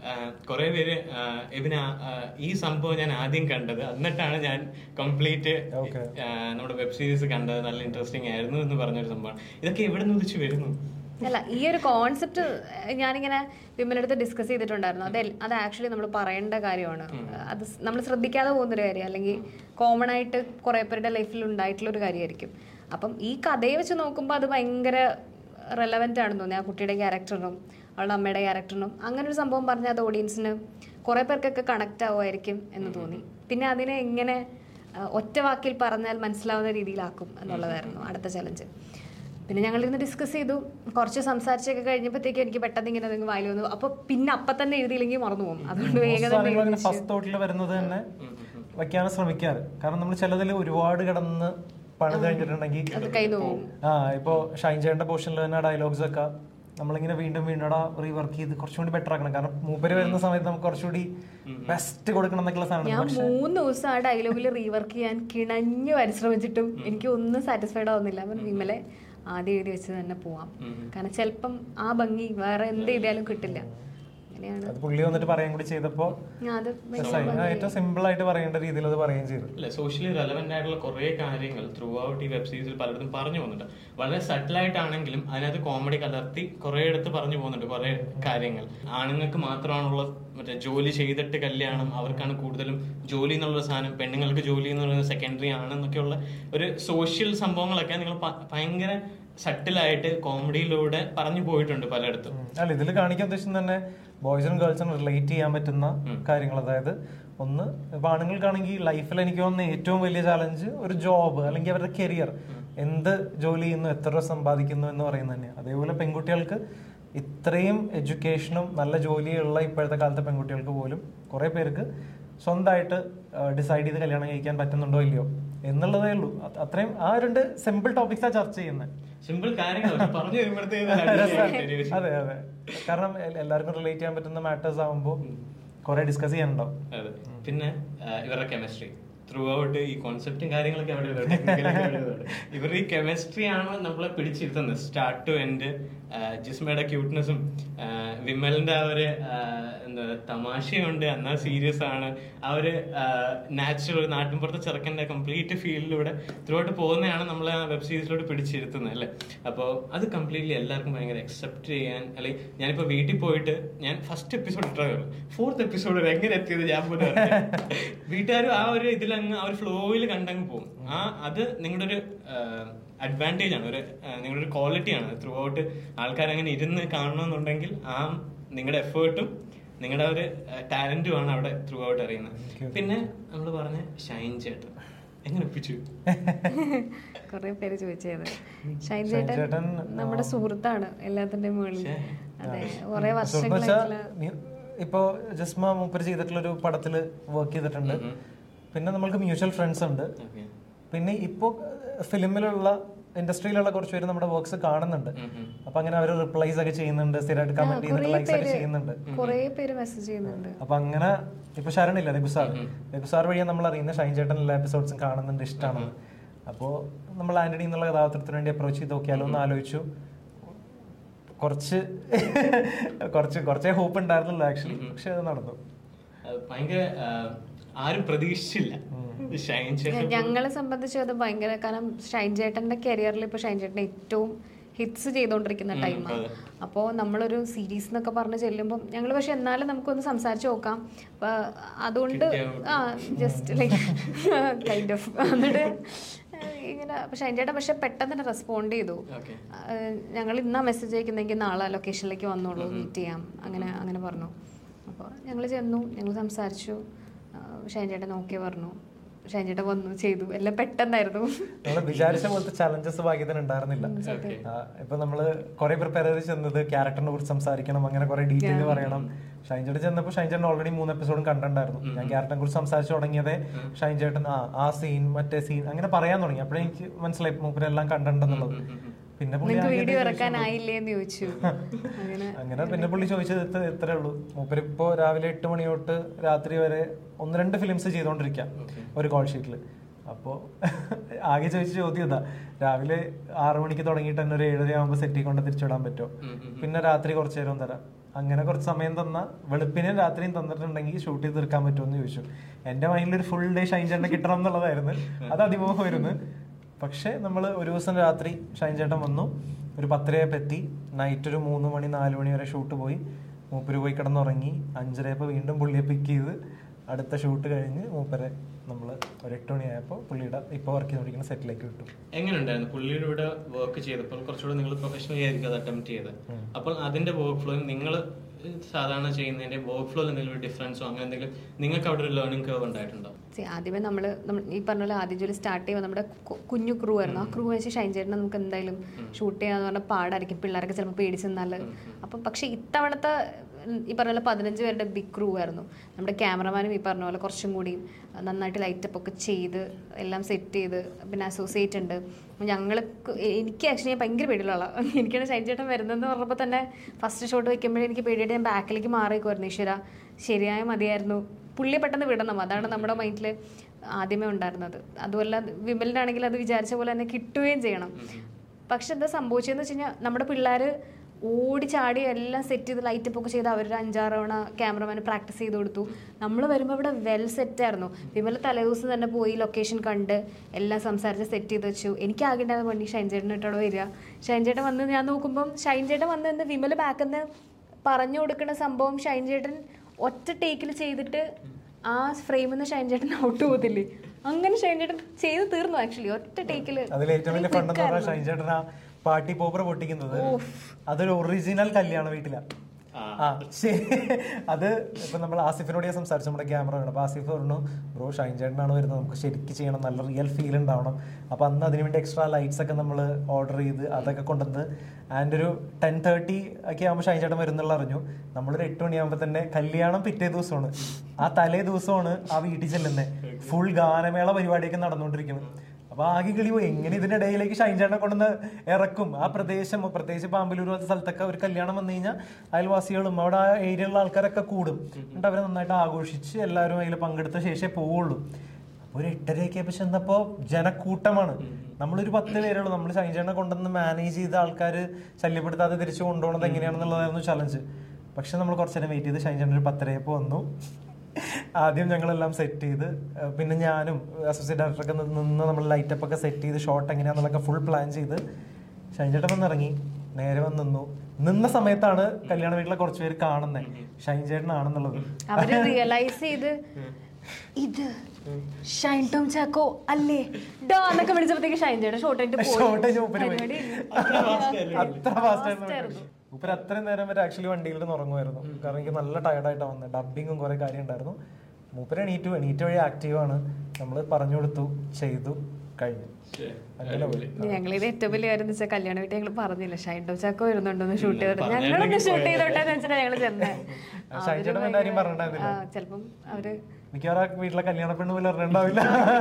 Speaker 2: കുറെ പേര് ആഹ് ഇവന് ആ- ആഹ് ഈ സംഭവം ഞാൻ ആദ്യം കണ്ടത് എന്നിട്ടാണ് ഞാൻ കംപ്ലീറ്റ്
Speaker 3: Okay.
Speaker 2: നമ്മുടെ വെബ് സീരീസ് കണ്ടത് നല്ല ഇൻട്രസ്റ്റിംഗ് ആയിരുന്നു എന്ന് പറഞ്ഞൊരു സംഭവമാണ് ഇതൊക്കെ എവിടെ നിന്ന് ഉദിച്ചു വരുന്നു
Speaker 4: അല്ല ഈ ഒരു കോൺസെപ്റ്റ് ഞാനിങ്ങനെ വിമലെടുത്ത് ഡിസ്കസ് ചെയ്തിട്ടുണ്ടായിരുന്നു അത് എൽ- അത് ആക്ച്വലി നമ്മൾ പറയേണ്ട കാര്യമാണ് അത് നമ്മൾ ശ്രദ്ധിക്കാതെ പോകുന്നൊരു കാര്യം അല്ലെങ്കിൽ കോമൺ ആയിട്ട് കുറേ പേരുടെ ലൈഫിൽ ഉണ്ടായിട്ടുള്ള ഒരു കാര്യമായിരിക്കും അപ്പം ഈ കഥയെ വെച്ച് നോക്കുമ്പോൾ അത് ഭയങ്കര റെലവെൻ്റ് ആണെന്ന് തോന്നി ആ കുട്ടിയുടെ ക്യാരക്ടറിനും അവളുടെ അമ്മയുടെ ക്യാരക്ടറിനും അങ്ങനെ ഒരു സംഭവം പറഞ്ഞാൽ അത് ഓഡിയൻസിന് കുറേ പേർക്കൊക്കെ കണക്റ്റ് ആവുമായിരിക്കും എന്ന് തോന്നി പിന്നെ അതിനെ എങ്ങനെ ആ, ഒറ്റ വാക്കിൽ പറഞ്ഞാൽ മനസ്സിലാവുന്ന രീതിയിലാക്കും എന്നുള്ളതായിരുന്നു അടുത്ത ചലഞ്ച് പിന്നെ ഞങ്ങൾ ഇന്ന് ഡിസ്കസ് ചെയ്തു കുറച്ച് സംസാരിച്ചൊക്കെ കഴിഞ്ഞപ്പോഴത്തേക്കും എനിക്ക് പെട്ടെന്ന് ഇങ്ങനെ നിങ്ങൾ വായിൽ വന്നു അപ്പൊ പിന്നെ അപ്പൊ തന്നെ എഴുതിയില്ലെങ്കിൽ മറന്നു പോകും അതുകൊണ്ട് വേഗം തന്നെ എഴുതി വെച്ചു.
Speaker 3: ഫസ്റ്റ് തോട്ടിൽ വരുന്നത് തന്നെ വയ്ക്കാണ് ശ്രമിക്കാറ് കാരണം നമ്മൾ ചിലതിൽ ഒരുപാട് കിടന്ന് പണിത് കഴിഞ്ഞിട്ടുണ്ടെങ്കിൽ
Speaker 4: അത് കയ്യിൽ പോകും
Speaker 3: ആ ഇപ്പോ ഷൈൻ ചെയ്യേണ്ട പോർഷനിൽ തന്നെ ഡയലോഗ്സ് ഒക്കെ നമ്മളിങ്ങനെ വീണ്ടും വീണ്ടും റീവർക്ക് ചെയ്ത് കുറച്ചും കൂടി ബെറ്റർ ആക്കണം കാരണം മൂപ്പര് വരുന്ന സമയത്ത് നമുക്ക് കുറച്ചുകൂടി ബെസ്റ്റ് കൊടുക്കണം എന്നൊക്കെയുള്ള സാധനം
Speaker 4: ഞാൻ മൂന്ന് ദിവസം ആ ഡയലോഗിൽ റീവർക്ക് ചെയ്യാൻ കിണഞ്ഞു പരിശ്രമിച്ചിട്ടും എനിക്ക് ഒന്നും സാറ്റിസ്ഫൈഡ് ആവുന്നില്ല അപ്പം വിമലെ ആദ്യം എഴുതി വെച്ച് തന്നെ പോവാം കാരണം ചിലപ്പം ആ ഭംഗി വേറെ എന്ത് എഴുതിയാലും കിട്ടില്ല അങ്ങനെയാണ്
Speaker 3: അത് പുള്ളി വന്നിട്ട് പറയാൻ കൂടി ചെയ്തപ്പോ
Speaker 4: ഞാൻ അത്
Speaker 3: രസമായി. ആ, ഏറ്റവും സിമ്പിൾ ആയിട്ട് പറയേണ്ട രീതിയിൽ അത് പറയുകയും ചെയ്തു
Speaker 2: അല്ല സോഷ്യലി റെലവെന്റ് ആയിട്ടുള്ള കുറെ കാര്യങ്ങൾ ത്രൂ ഔട്ട് ഈ വെബ് സീരീസിൽ പലയിടത്തും പറഞ്ഞു പോകുന്നുണ്ട് വളരെ സട്ടിൽ ആയിട്ടാണെങ്കിലും അതിനകത്ത് കോമഡി കലർത്തി കുറെ ഇടത്ത് പറഞ്ഞു പോകുന്നുണ്ട് കുറെ കാര്യങ്ങൾ ആണുങ്ങൾക്ക് മാത്രമാണുള്ള മറ്റേ ജോലി ചെയ്തിട്ട് കല്യാണം അവർക്കാണ് കൂടുതലും ജോലി എന്നുള്ള സാധനം പെണ്ണുങ്ങൾക്ക് ജോലി എന്ന് പറയുന്നത് സെക്കൻഡറി ആണെന്നൊക്കെയുള്ള ഒരു സോഷ്യൽ സംഭവങ്ങളൊക്കെ നിങ്ങൾ പ- ഭയങ്കര സട്ടിലായിട്ട് കോമഡിയിലൂടെ പറഞ്ഞു പോയിട്ടുണ്ട് പലയിടത്തും
Speaker 3: ഉം. അല്ല ഇതിൽ കാണിക്കാൻ ഉദ്ദേശിച്ചത് തന്നെ ബോയ്സിനും ഗേൾസിനും റിലേറ്റ് ചെയ്യാൻ പറ്റുന്ന കാര്യങ്ങൾ അതായത് ഒന്ന് ഇപ്പൊ ആണുങ്ങൾക്കാണെങ്കിൽ ലൈഫിൽ എനിക്ക് തോന്നുന്ന ഏറ്റവും വലിയ ചാലഞ്ച് ഒരു ജോബ് അല്ലെങ്കിൽ അവരുടെ കരിയർ എന്ത് ജോലി ചെയ്യുന്നു എത്ര രൂപ സമ്പാദിക്കുന്നു എന്ന് പറയുന്നത് തന്നെയാണ് അതേപോലെ പെൺകുട്ടികൾക്ക് ഇത്രയും എഡ്യൂക്കേഷനും നല്ല ജോലിയുള്ള ഇപ്പോഴത്തെ കാലത്തെ പെൺകുട്ടികൾക്ക് പോലും കുറെ പേർക്ക് സ്വന്തമായിട്ട് ഡിസൈഡ് ചെയ്ത് കല്യാണം കഴിക്കാൻ പറ്റുന്നുണ്ടോ ഇല്ലയോ എന്നുള്ളതേ ഉള്ളൂ അത് അത്രയും ആ രണ്ട് സിമ്പിൾ ടോപ്പിക്സാണ് ചർച്ച ചെയ്യുന്നത്
Speaker 2: സിമ്പിൾ കാര്യങ്ങൾ പറഞ്ഞു വരുമ്പോഴത്തേക്ക്
Speaker 3: അതെ അതെ കാരണം എ- എല്ലാവർക്കും റിലേറ്റ് ചെയ്യാൻ പറ്റുന്ന മാറ്റേഴ്സ് ആവുമ്പോൾ കുറെ ഡിസ്കസ് ചെയ്യാനുണ്ടാവും
Speaker 2: അതെ പിന്നെ ആ, ഇവരുടെ കെമിസ്ട്രി ത്രൂ ഔട്ട് ഈ കോൺസെപ്റ്റും കാര്യങ്ങളൊക്കെ അവിടെ ഉണ്ട്. Technical ഒക്കെ അവിടെ ഉണ്ട്. ഇവരുടെ ഈ കെമിസ്ട്രി ആണ് നമ്മളെ പിടിച്ചിരുത്തുന്നത് സ്റ്റാർട്ട് ടു എൻഡ് ജിസ്മയുടെ ക്യൂട്ട്നെസ്സും വിമലിന്റെ ആ ഒരു ആ, എന്താ തമാശയുണ്ട് എന്നാൽ സീരിയസ് ആണ് ആ ഒരു നാച്ചുറൽ നാട്ടിൻപുറത്തെ ചെറുക്കന്റെ കംപ്ലീറ്റ് ഫീൽഡിലൂടെ ത്രൂ ഔട്ട് പോകുന്നതാണ് നമ്മളെ ആ വെബ് സീരീസിലൂടെ പിടിച്ചിരുത്തുന്നത് അല്ലേ അപ്പോൾ അത് കംപ്ലീറ്റ്ലി എല്ലാവർക്കും ഭയങ്കര അക്സെപ്റ്റ് ചെയ്യാൻ അല്ലെങ്കിൽ ഞാനിപ്പോൾ വീട്ടിൽ പോയിട്ട് ഞാൻ ഫസ്റ്റ് എപ്പിസോഡ് ഇട്ടേ ഉള്ളൂ ഫോർത്ത് എപ്പിസോഡ് വരെ എങ്ങനെ എത്തിയത് ഞാൻ പോലും അറിഞ്ഞില്ല. വീട്ടുകാരും ആ ഒരു ഇതിലങ്ങ് ആ ഒരു ഫ്ലോയിൽ കണ്ടങ്ങ് പോകും ആ അത് നിങ്ങളുടെ ഒരു അഡ്വാൻറ്റേജ് ആണ് ഒരു ആ, നിങ്ങളുടെ ഒരു ക്വാളിറ്റി ആണ് ത്രൂ ഔട്ട് ആൾക്കാർ അങ്ങനെ ഇരുന്ന് കാണണമെന്നുണ്ടെങ്കിൽ ആ നിങ്ങളുടെ എഫേർട്ടും നിങ്ങളുടെ ഒരു ടാലന്റും ആണ് അവിടെ ത്രൂ ഔട്ട് അറിയുന്നത് പിന്നെ നമ്മൾ പറഞ്ഞ ഷൈൻ ചേട്ടൻ എങ്ങനെ ഒപ്പിച്ചു
Speaker 4: കുറെ പേര് ചോദിച്ചത് ഷൈൻ
Speaker 3: ഷൈൻ
Speaker 4: ചേട്ടൻ
Speaker 3: ചേട്ടൻ,
Speaker 4: നമ്മുടെ സുഹൃത്താണ് എല്ലാത്തിന്റെ മുകളിൽ അതെ കുറെ
Speaker 3: സുഹൃത്ത് വെച്ചാ
Speaker 4: വർഷങ്ങളായിട്ടുള്ള
Speaker 3: നീ- ഇപ്പോ ജസ്മ മൂപ്പര് ചെയ്തിട്ടുള്ള ഒരു പടത്തില് വർക്ക് ചെയ്തിട്ടുണ്ട് പിന്നെ നമ്മൾക്ക് മ്യൂച്വൽ ഫ്രണ്ട്സ് ഉണ്ട്
Speaker 2: ഓക്കെ
Speaker 3: പിന്നെ ഇപ്പോ ഫിലിമിലുള്ള ഇൻഡസ്ട്രിയിലുള്ള കുറച്ച് പേര് നമ്മുടെ വർക്ക്സ് കാണുന്നുണ്ട് അപ്പൊ അങ്ങനെ അവർ റിപ്ലൈസ് ഒക്കെ ചെയ്യുന്നുണ്ട് സ്ഥിരമായിട്ട് കമന്റ് ചെയ്യുന്നുണ്ട് ലൈക്സ് ഒക്കെ ചെയ്യുന്നുണ്ട്
Speaker 4: കുറെ പേര് മെസ്സേജ് ചെയ്യുന്നുണ്ട്
Speaker 3: അപ്പൊ അങ്ങനെ ഇപ്പൊ ശരണില്ല രഘുസാർ രഘുസാർ വഴിയാണ് നമ്മൾ അറിയുന്നത് ഷൈൻ ചേട്ടൻ എല്ലാ എപ്പിസോഡ്സും കാണുന്നുണ്ട് ഇഷ്ടമാണ് അപ്പോ നമ്മൾ ആന്റണി എന്നുള്ള കഥാപാത്രത്തിന് വേണ്ടി അപ്രോച്ച് ചെയ്ത് നോക്കിയാലോ എന്ന് ആലോചിച്ചു കുറച്ച് കുറച്ച് കുറച്ചേ ഹോപ്പ് ഉണ്ടായിരുന്നുള്ളൂ ആക്ച്വലി പക്ഷെ അത് നടന്നു
Speaker 2: അത് ഭയങ്കര ആ, ആരും പ്രതീക്ഷിച്ചില്ല ഷൈൻ ചേട്ടൻ
Speaker 4: ഞങ്ങളെ സംബന്ധിച്ച് അത് ഭയങ്കര കാരണം ഷൈൻ ചേട്ടന്റെ കരിയറിൽ ഇപ്പൊ ഷൈൻ ചേട്ടൻ ഏറ്റവും ഹിറ്റ്സ് ചെയ്തുകൊണ്ടിരിക്കുന്ന ടൈമാണ് അപ്പോൾ നമ്മളൊരു സീരീസ് എന്നൊക്കെ പറഞ്ഞ് ചെല്ലുമ്പോൾ ഞങ്ങൾ പക്ഷെ എന്നാലും നമുക്കൊന്ന് സംസാരിച്ച് നോക്കാം അപ്പോൾ അതുകൊണ്ട് ആ ജസ്റ്റ് ലൈക്ക് കൈൻഡ് ഓഫ് എന്നിട്ട് ഇങ്ങനെ പക്ഷെ അതിൻ്റെ ഇടയിൽ പക്ഷെ പെട്ടെന്ന് തന്നെ റെസ്പോണ്ട് ചെയ്തു
Speaker 2: ഓക്കെ
Speaker 4: ഞങ്ങൾ ഇന്നാ മെസ്സേജ് അയക്കുന്നെങ്കിൽ നാളെ ലൊക്കേഷനിലേക്ക് വന്നോളൂ മീറ്റ് ചെയ്യാം അങ്ങനെ അങ്ങനെ പറഞ്ഞു അപ്പോൾ ഞങ്ങൾ ചെന്നു ഞങ്ങൾ സംസാരിച്ചു ഷൈൻ ചേട്ടൻ ഓക്കെ പറഞ്ഞു ഷൈൻ ചേട്ടൻ വന്നു ചെയ്തു എല്ലാം പെട്ടെന്നായിരുന്നു
Speaker 3: നമ്മൾ വിചാരിച്ച പോലത്തെ ചലഞ്ചസ് ഭാഗ്യത്തിന് ഉണ്ടായിരുന്നില്ല ആ, ഇപ്പൊ നമ്മള് കുറെ പ്രിപ്പയർ ചെയ്ത് ചെന്നത് ക്യാരക്ടറിനെ കുറിച്ച് സംസാരിക്കണം അങ്ങനെ കുറെ ഡീറ്റെയിൽ പറയണം ഷൈൻ ചേട്ടൻ ചെന്നപ്പോൾ ഷൈൻ ചേട്ടൻ ഓൾറെഡി മൂന്ന് എപ്പിസോഡും കണ്ടിട്ടുണ്ടായിരുന്നു ഞാൻ ക്യാരക്ടറിനെ കുറിച്ച് സംസാരിച്ചു തുടങ്ങിയതേ ഷൈൻ ചേട്ടൻ ആ ആ സീൻ മറ്റേ സീൻ അങ്ങനെ പറയാൻ തുടങ്ങി അപ്പോഴേ എനിക്ക് മനസ്സിലായി മൂപ്പരെല്ലാം കണ്ടിട്ടുണ്ടെന്നുള്ളത് പിന്നെ പുള്ളി
Speaker 4: നിങ്ങൾക്ക്
Speaker 3: ആദ്യം
Speaker 4: വീഡിയോ ഇറക്കാനായില്ലേ എന്ന് ചോദിച്ചു അങ്ങനെ
Speaker 3: അങ്ങനെ പിന്നെ പുള്ളി ചോദിച്ചത് ഇത്ര ഇത്രേ ഉള്ളൂ മൂപ്പരിപ്പോ രാവിലെ എട്ട് മണി തൊട്ട് രാത്രി വരെ ഒന്ന് രണ്ട് ഫിലിംസ് ചെയ്തോണ്ടിരിക്കാം ഒരു കോൾ ഷീറ്റിൽ അപ്പോ ആകെ ചോദിച്ച ചോദ്യം ഇതാ രാവിലെ ആറു മണിക്ക് തുടങ്ങിയിട്ട് തന്നെ ഒരു ഏഴര ആകുമ്പോൾ സെറ്റിൽ കൊണ്ട് തിരിച്ചുവിടാൻ പറ്റുമോ പിന്നെ രാത്രി കുറച്ചു നേരം തരാം അങ്ങനെ കുറച്ച് സമയം തന്ന വെളുപ്പിനെ രാത്രിയും തന്നിട്ടുണ്ടെങ്കിൽ ഷൂട്ട് ചെയ്ത് തീർക്കാൻ പറ്റുമോ എന്ന് ചോദിച്ചു എന്റെ മൈൻഡിൽ ഒരു ഫുൾ ഡേ ഷൈൻ ചേട്ടൻ കിട്ടണം എന്നുള്ളതായിരുന്നു അത് അതിമോഹമായിരുന്നു പക്ഷേ നമ്മൾ ഒരു ദിവസം രാത്രി ഷൈൻ ചേട്ടൻ വന്നു ഒരു പത്തരയപ്പോൾ എത്തി നൈറ്റ് ഒരു മൂന്ന് മണി നാല് മണി വരെ ഷൂട്ട് പോയി മൂപ്പര് പോയി കിടന്നുറങ്ങി അഞ്ചരയപ്പോൾ വീണ്ടും പുള്ളിയെ പിക്ക് ചെയ്ത് അടുത്ത ഷൂട്ട് കഴിഞ്ഞ് മൂപ്പരെ നമ്മൾ ഒരു എട്ട് മണിയായപ്പോൾ പുള്ളിയുടെ ഇപ്പോൾ വർക്ക് ചെയ്തുകൊണ്ടിരിക്കുന്ന സെറ്റിലേക്ക് വിട്ടു
Speaker 2: എങ്ങനെയുണ്ടായിരുന്നു പുള്ളിയുടെ കൂടെ വർക്ക് ചെയ്തപ്പോൾ കുറച്ചുകൂടെ നിങ്ങൾ പ്രൊഫഷണലി ആയിരിക്കും അത് അറ്റംപ്റ്റ് ചെയ്ത് അപ്പോൾ അതിന്റെ വർക്ക് ഫ്ലോയും നിങ്ങൾ സാധാരണ ചെയ്യുന്നതിന്റെ വർക്ക് ഫ്ലോയിൽ എന്തെങ്കിലും ഡിഫറൻസോ അങ്ങനെ എന്തെങ്കിലും നിങ്ങൾക്ക് അവിടെ ഒരു ലേണിംഗ് കർവ് ഉണ്ടായിട്ടുണ്ടോ
Speaker 4: See, ആദ്യമേ നമ്മൾ ഈ പറഞ്ഞ പോലെ ആദ്യം ജോലി സ്റ്റാർട്ട് ചെയ്യുമ്പോൾ നമ്മുടെ കു- കുഞ്ഞു ക്രൂ ആയിരുന്നു ആ ക്രൂ വെച്ച് ഷൈൻ ചേട്ടനെ നമുക്ക് എന്തായാലും ഷൂട്ട് ചെയ്യാന്ന് പറഞ്ഞാൽ പാടായിരിക്കും പിള്ളേരൊക്കെ ചിലപ്പോൾ പേടിച്ച് നിന്നാൽ അപ്പം പക്ഷേ ഇത്തവണത്തെ ഉം, ഈ പറഞ്ഞ പോലെ പതിനഞ്ച് പേരുടെ ബിഗ് ക്രൂ ആയിരുന്നു നമ്മുടെ ക്യാമറമാനും ഈ പറഞ്ഞ പോലെ കുറച്ചും കൂടി നന്നായിട്ട് ലൈറ്റപ്പ് ഒക്കെ ചെയ്ത് എല്ലാം സെറ്റ് ചെയ്ത് പിന്നെ അസോസിയേറ്റ് ഉണ്ട് ഞങ്ങൾ എനിക്ക് ആക്ച്വലി ഞാൻ ഭയങ്കര പേടിയുള്ള ആളാണ് എനിക്കാണ് ഷൈൻ ചേട്ടൻ വരുന്നതെന്ന് പറഞ്ഞപ്പോൾ തന്നെ ഫസ്റ്റ് ഷോട്ട് വെക്കുമ്പോഴേ എനിക്ക് പേടിയായിട്ട് ഞാൻ ബാക്കിലേക്ക് മാറിയേക്കുമായിരുന്നു ഈശ്വര ശരിയായ മതിയായിരുന്നു പുള്ളിയെ പെട്ടെന്ന് വിടണം അതാണ് നമ്മുടെ മൈൻഡിൽ ആദ്യമേ ഉണ്ടായിരുന്നത് അതുമല്ല വിമലിനാണെങ്കിൽ അത് വിചാരിച്ച പോലെ തന്നെ കിട്ടുകയും ചെയ്യണം പക്ഷെ എന്താ സംഭവിച്ചതെന്ന് വെച്ച് കഴിഞ്ഞാൽ നമ്മുടെ പിള്ളേർ ഓടി ചാടി എല്ലാം സെറ്റ് ചെയ്ത് ലൈറ്റപ്പ് ഒക്കെ ചെയ്ത് അവരൊരു അഞ്ചാറ് തവണ ക്യാമറമാന് പ്രാക്ടീസ് ചെയ്ത് കൊടുത്തു നമ്മൾ വരുമ്പോൾ ഇവിടെ വെൽ സെറ്റ് ആയിരുന്നു വിമൽ തലേദിവസം തന്നെ പോയി ലൊക്കേഷൻ കണ്ട് എല്ലാം സംസാരിച്ച് സെറ്റ് ചെയ്ത് വെച്ചു എനിക്ക് ആകെ ഉണ്ടായിരുന്ന പണി ഷൈൻ ചേട്ടൻ ഇട്ടോടെ വരിക ഷൈൻ ചേട്ടൻ വന്ന് ഞാൻ നോക്കുമ്പം ഷൈൻ ചേട്ടൻ വന്ന് നിന്ന് വിമൽ ബാക്കിൽ നിന്ന് പറഞ്ഞു കൊടുക്കുന്ന സംഭവം ഷൈൻ ചേട്ടൻ ഒറ്റ ടേക്കിൽ ചെയ്തിട്ട് ആ ഫ്രെയിമിൽ നിന്ന് ഷൈൻ ചേട്ടൻ ഔട്ട് പോകത്തില്ലേ അങ്ങനെ ഷൈൻ ചേട്ടൻ ചെയ്ത് തീർന്നു ആക്ച്വലി ഒറ്റ ടേക്കിൽ
Speaker 3: അതിൽ ഏറ്റവും വലിയ ഫണ്ട് എന്ന് പറഞ്ഞാൽ ഷൈൻ ചേട്ടൻ ആ പാർട്ടി പോപ്പർ പൊട്ടിക്കുന്നത് അതൊരു ഒറിജിനൽ കല്യാണ വീട്ടിലാ ആ ശരി അത് ഇപ്പൊ നമ്മൾ ആസിഫിനോട് ഞാൻ സംസാരിച്ചു നമ്മുടെ ക്യാമറ വേണം അപ്പൊ ആസിഫ് പറഞ്ഞു ബ്രോ ഷൈൻ ചേട്ടനാണ് വരുന്നത് നമുക്ക് ശരിക്കും ചെയ്യണം നല്ല റിയൽ ഫീൽ ഉണ്ടാവണം അപ്പൊ അന്ന് അതിനുവേണ്ടി എക്സ്ട്രാ ലൈറ്റ്സ് ഒക്കെ നമ്മൾ ഓർഡർ ചെയ്ത് അതൊക്കെ കൊണ്ടുവന്ന് ആൻഡ് ഒരു ടെൻ തേർട്ടി ഒക്കെ ആകുമ്പോൾ ഷൈൻ ചേട്ടൻ വരുന്നുള്ള അറിഞ്ഞു നമ്മളൊരു എട്ട് മണിയാകുമ്പോൾ തന്നെ കല്യാണം പിറ്റേ ദിവസമാണ് ആ തലേ ദിവസമാണ് ആ വീട്ടിൽ ചെല്ലുന്നത് ഫുൾ ഗാനമേള പരിപാടിയൊക്കെ നടന്നുകൊണ്ടിരിക്കുന്നത് അപ്പൊ ആകെ കിളി പോയി എങ്ങനെ ഇതിന്റെ ഇടയിലേക്ക് ഷൈൻ ചേട്ടനെ കൊണ്ടുവന്ന് ഇറക്കും ആ പ്രദേശം പ്രത്യേകിച്ച് പാമ്പലൂർ പോലത്തെ സ്ഥലത്തൊക്കെ ഒരു കല്യാണം വന്നു കഴിഞ്ഞാൽ അയൽവാസികളും അവിടെ ആ ഏരിയയിലുള്ള ആൾക്കാരൊക്കെ കൂടും എന്നിട്ട് അവരെ നന്നായിട്ട് ആഘോഷിച്ച് എല്ലാവരും അതിൽ പങ്കെടുത്ത ശേഷമേ പോവുള്ളൂ അപ്പൊ ഒരു എട്ടരയൊക്കെ ആയപ്പോ ചെന്നപ്പോ ജനക്കൂട്ടമാണ് നമ്മളൊരു പത്ത് പേരുള്ളൂ നമ്മൾ ഷൈൻ ചേട്ടനെ കൊണ്ടുവന്ന് മാനേജ് ചെയ്ത ആൾക്കാർ ശല്യപ്പെടുത്താതെ തിരിച്ചു കൊണ്ടുപോകുന്നത് എങ്ങനെയാണെന്നുള്ളതായിരുന്നു ചലഞ്ച് പക്ഷെ നമ്മൾ കുറച്ചു നേരം വെയിറ്റ് ചെയ്ത് ഷൈൻ ചേട്ടൻ ഒരു പത്തരയപ്പോ വന്നു ആദ്യം ഞങ്ങളെല്ലാം സെറ്റ് ചെയ്ത് ഏഹ് പിന്നെ ഞാനും അസോസിയേറ്റ് ഡയറക്ടറൊക്കെ നിന്ന് നമ്മൾ ലൈറ്റപ്പ് ഒക്കെ സെറ്റ് ചെയ്ത് ഷോട്ട് എങ്ങനെയാണെന്നുള്ളതൊക്കെ ഫുൾ പ്ലാൻ ചെയ്ത് ഷൈൻചേട്ടൻ വന്ന് ഇറങ്ങി നേരെ വന്ന് നിന്നു നിന്ന സമയത്താണ് കല്യാണ വീട്ടിലെ കുറച്ച് പേര് കാണുന്നത് ഷൈൻ ചേട്ടനാണെന്നുള്ളത്
Speaker 4: അവര് റിയലൈസ് ചെയ്ത് ഇത് ഷൈൻ ടോം ചാക്കോ അല്ലേ ഡാ എന്നൊക്കെ വിളിച്ചപ്പോഴത്തേക്ക് ഷൈൻ ചേട്ടൻ ഷോർട്ട് ആയിട്ട് പോയി
Speaker 3: ഷോട്ട് കഴിഞ്ഞ് മൂപ്പര് പോയി
Speaker 4: പരിപാടി
Speaker 3: അത്ര ഫാസ്റ്റ് ആയിരുന്നു മൂപ്പര് അത്രയും നേരം വരെ ആക്ച്വലി വണ്ടിയിൽ നിന്ന് ഉറങ്ങുമായിരുന്നു കാരണം എനിക്ക് നല്ല ടയർഡായിട്ടാണ് വന്നത് ഡബിങ്ങും കുറെ കാര്യം ഉണ്ടായിരുന്നു മൂപ്പര് എണീറ്റു എണീറ്റ് വഴി ആക്റ്റീവാണ് നമ്മൾ പറഞ്ഞു കൊടുത്തു ചെയ്തു കഴിഞ്ഞു അങ്ങനെ പോയി
Speaker 4: ഞങ്ങളിത് ഏറ്റവും വലിയ കാര്യം എന്ന് വെച്ചാൽ കല്യാണ വീട്ടിൽ ഞങ്ങൾ പറഞ്ഞില്ല ഷൈൻ ടോം ചാക്കോ വരുന്നുണ്ടോന്ന് ഷൂട്ട് ചെയ്തിട്ട് ഞങ്ങളൊന്ന് ഷൂട്ട് ചെയ്തോട്ടെന്ന് വെച്ചിട്ടാണ് ഞങ്ങൾ ചെന്നേ
Speaker 3: ഷൈൻ ചേട്ടൻ എന്റെ കാര്യം പറഞ്ഞിട്ടുണ്ടായിരുന്നില്ല
Speaker 4: ആ ചിലപ്പം അവര്
Speaker 3: മിക്കവാറും ആ വീട്ടിലെ കല്യാണ പെണ്ണ് പോലും അറിഞ്ഞിട്ടുണ്ടാവില്ല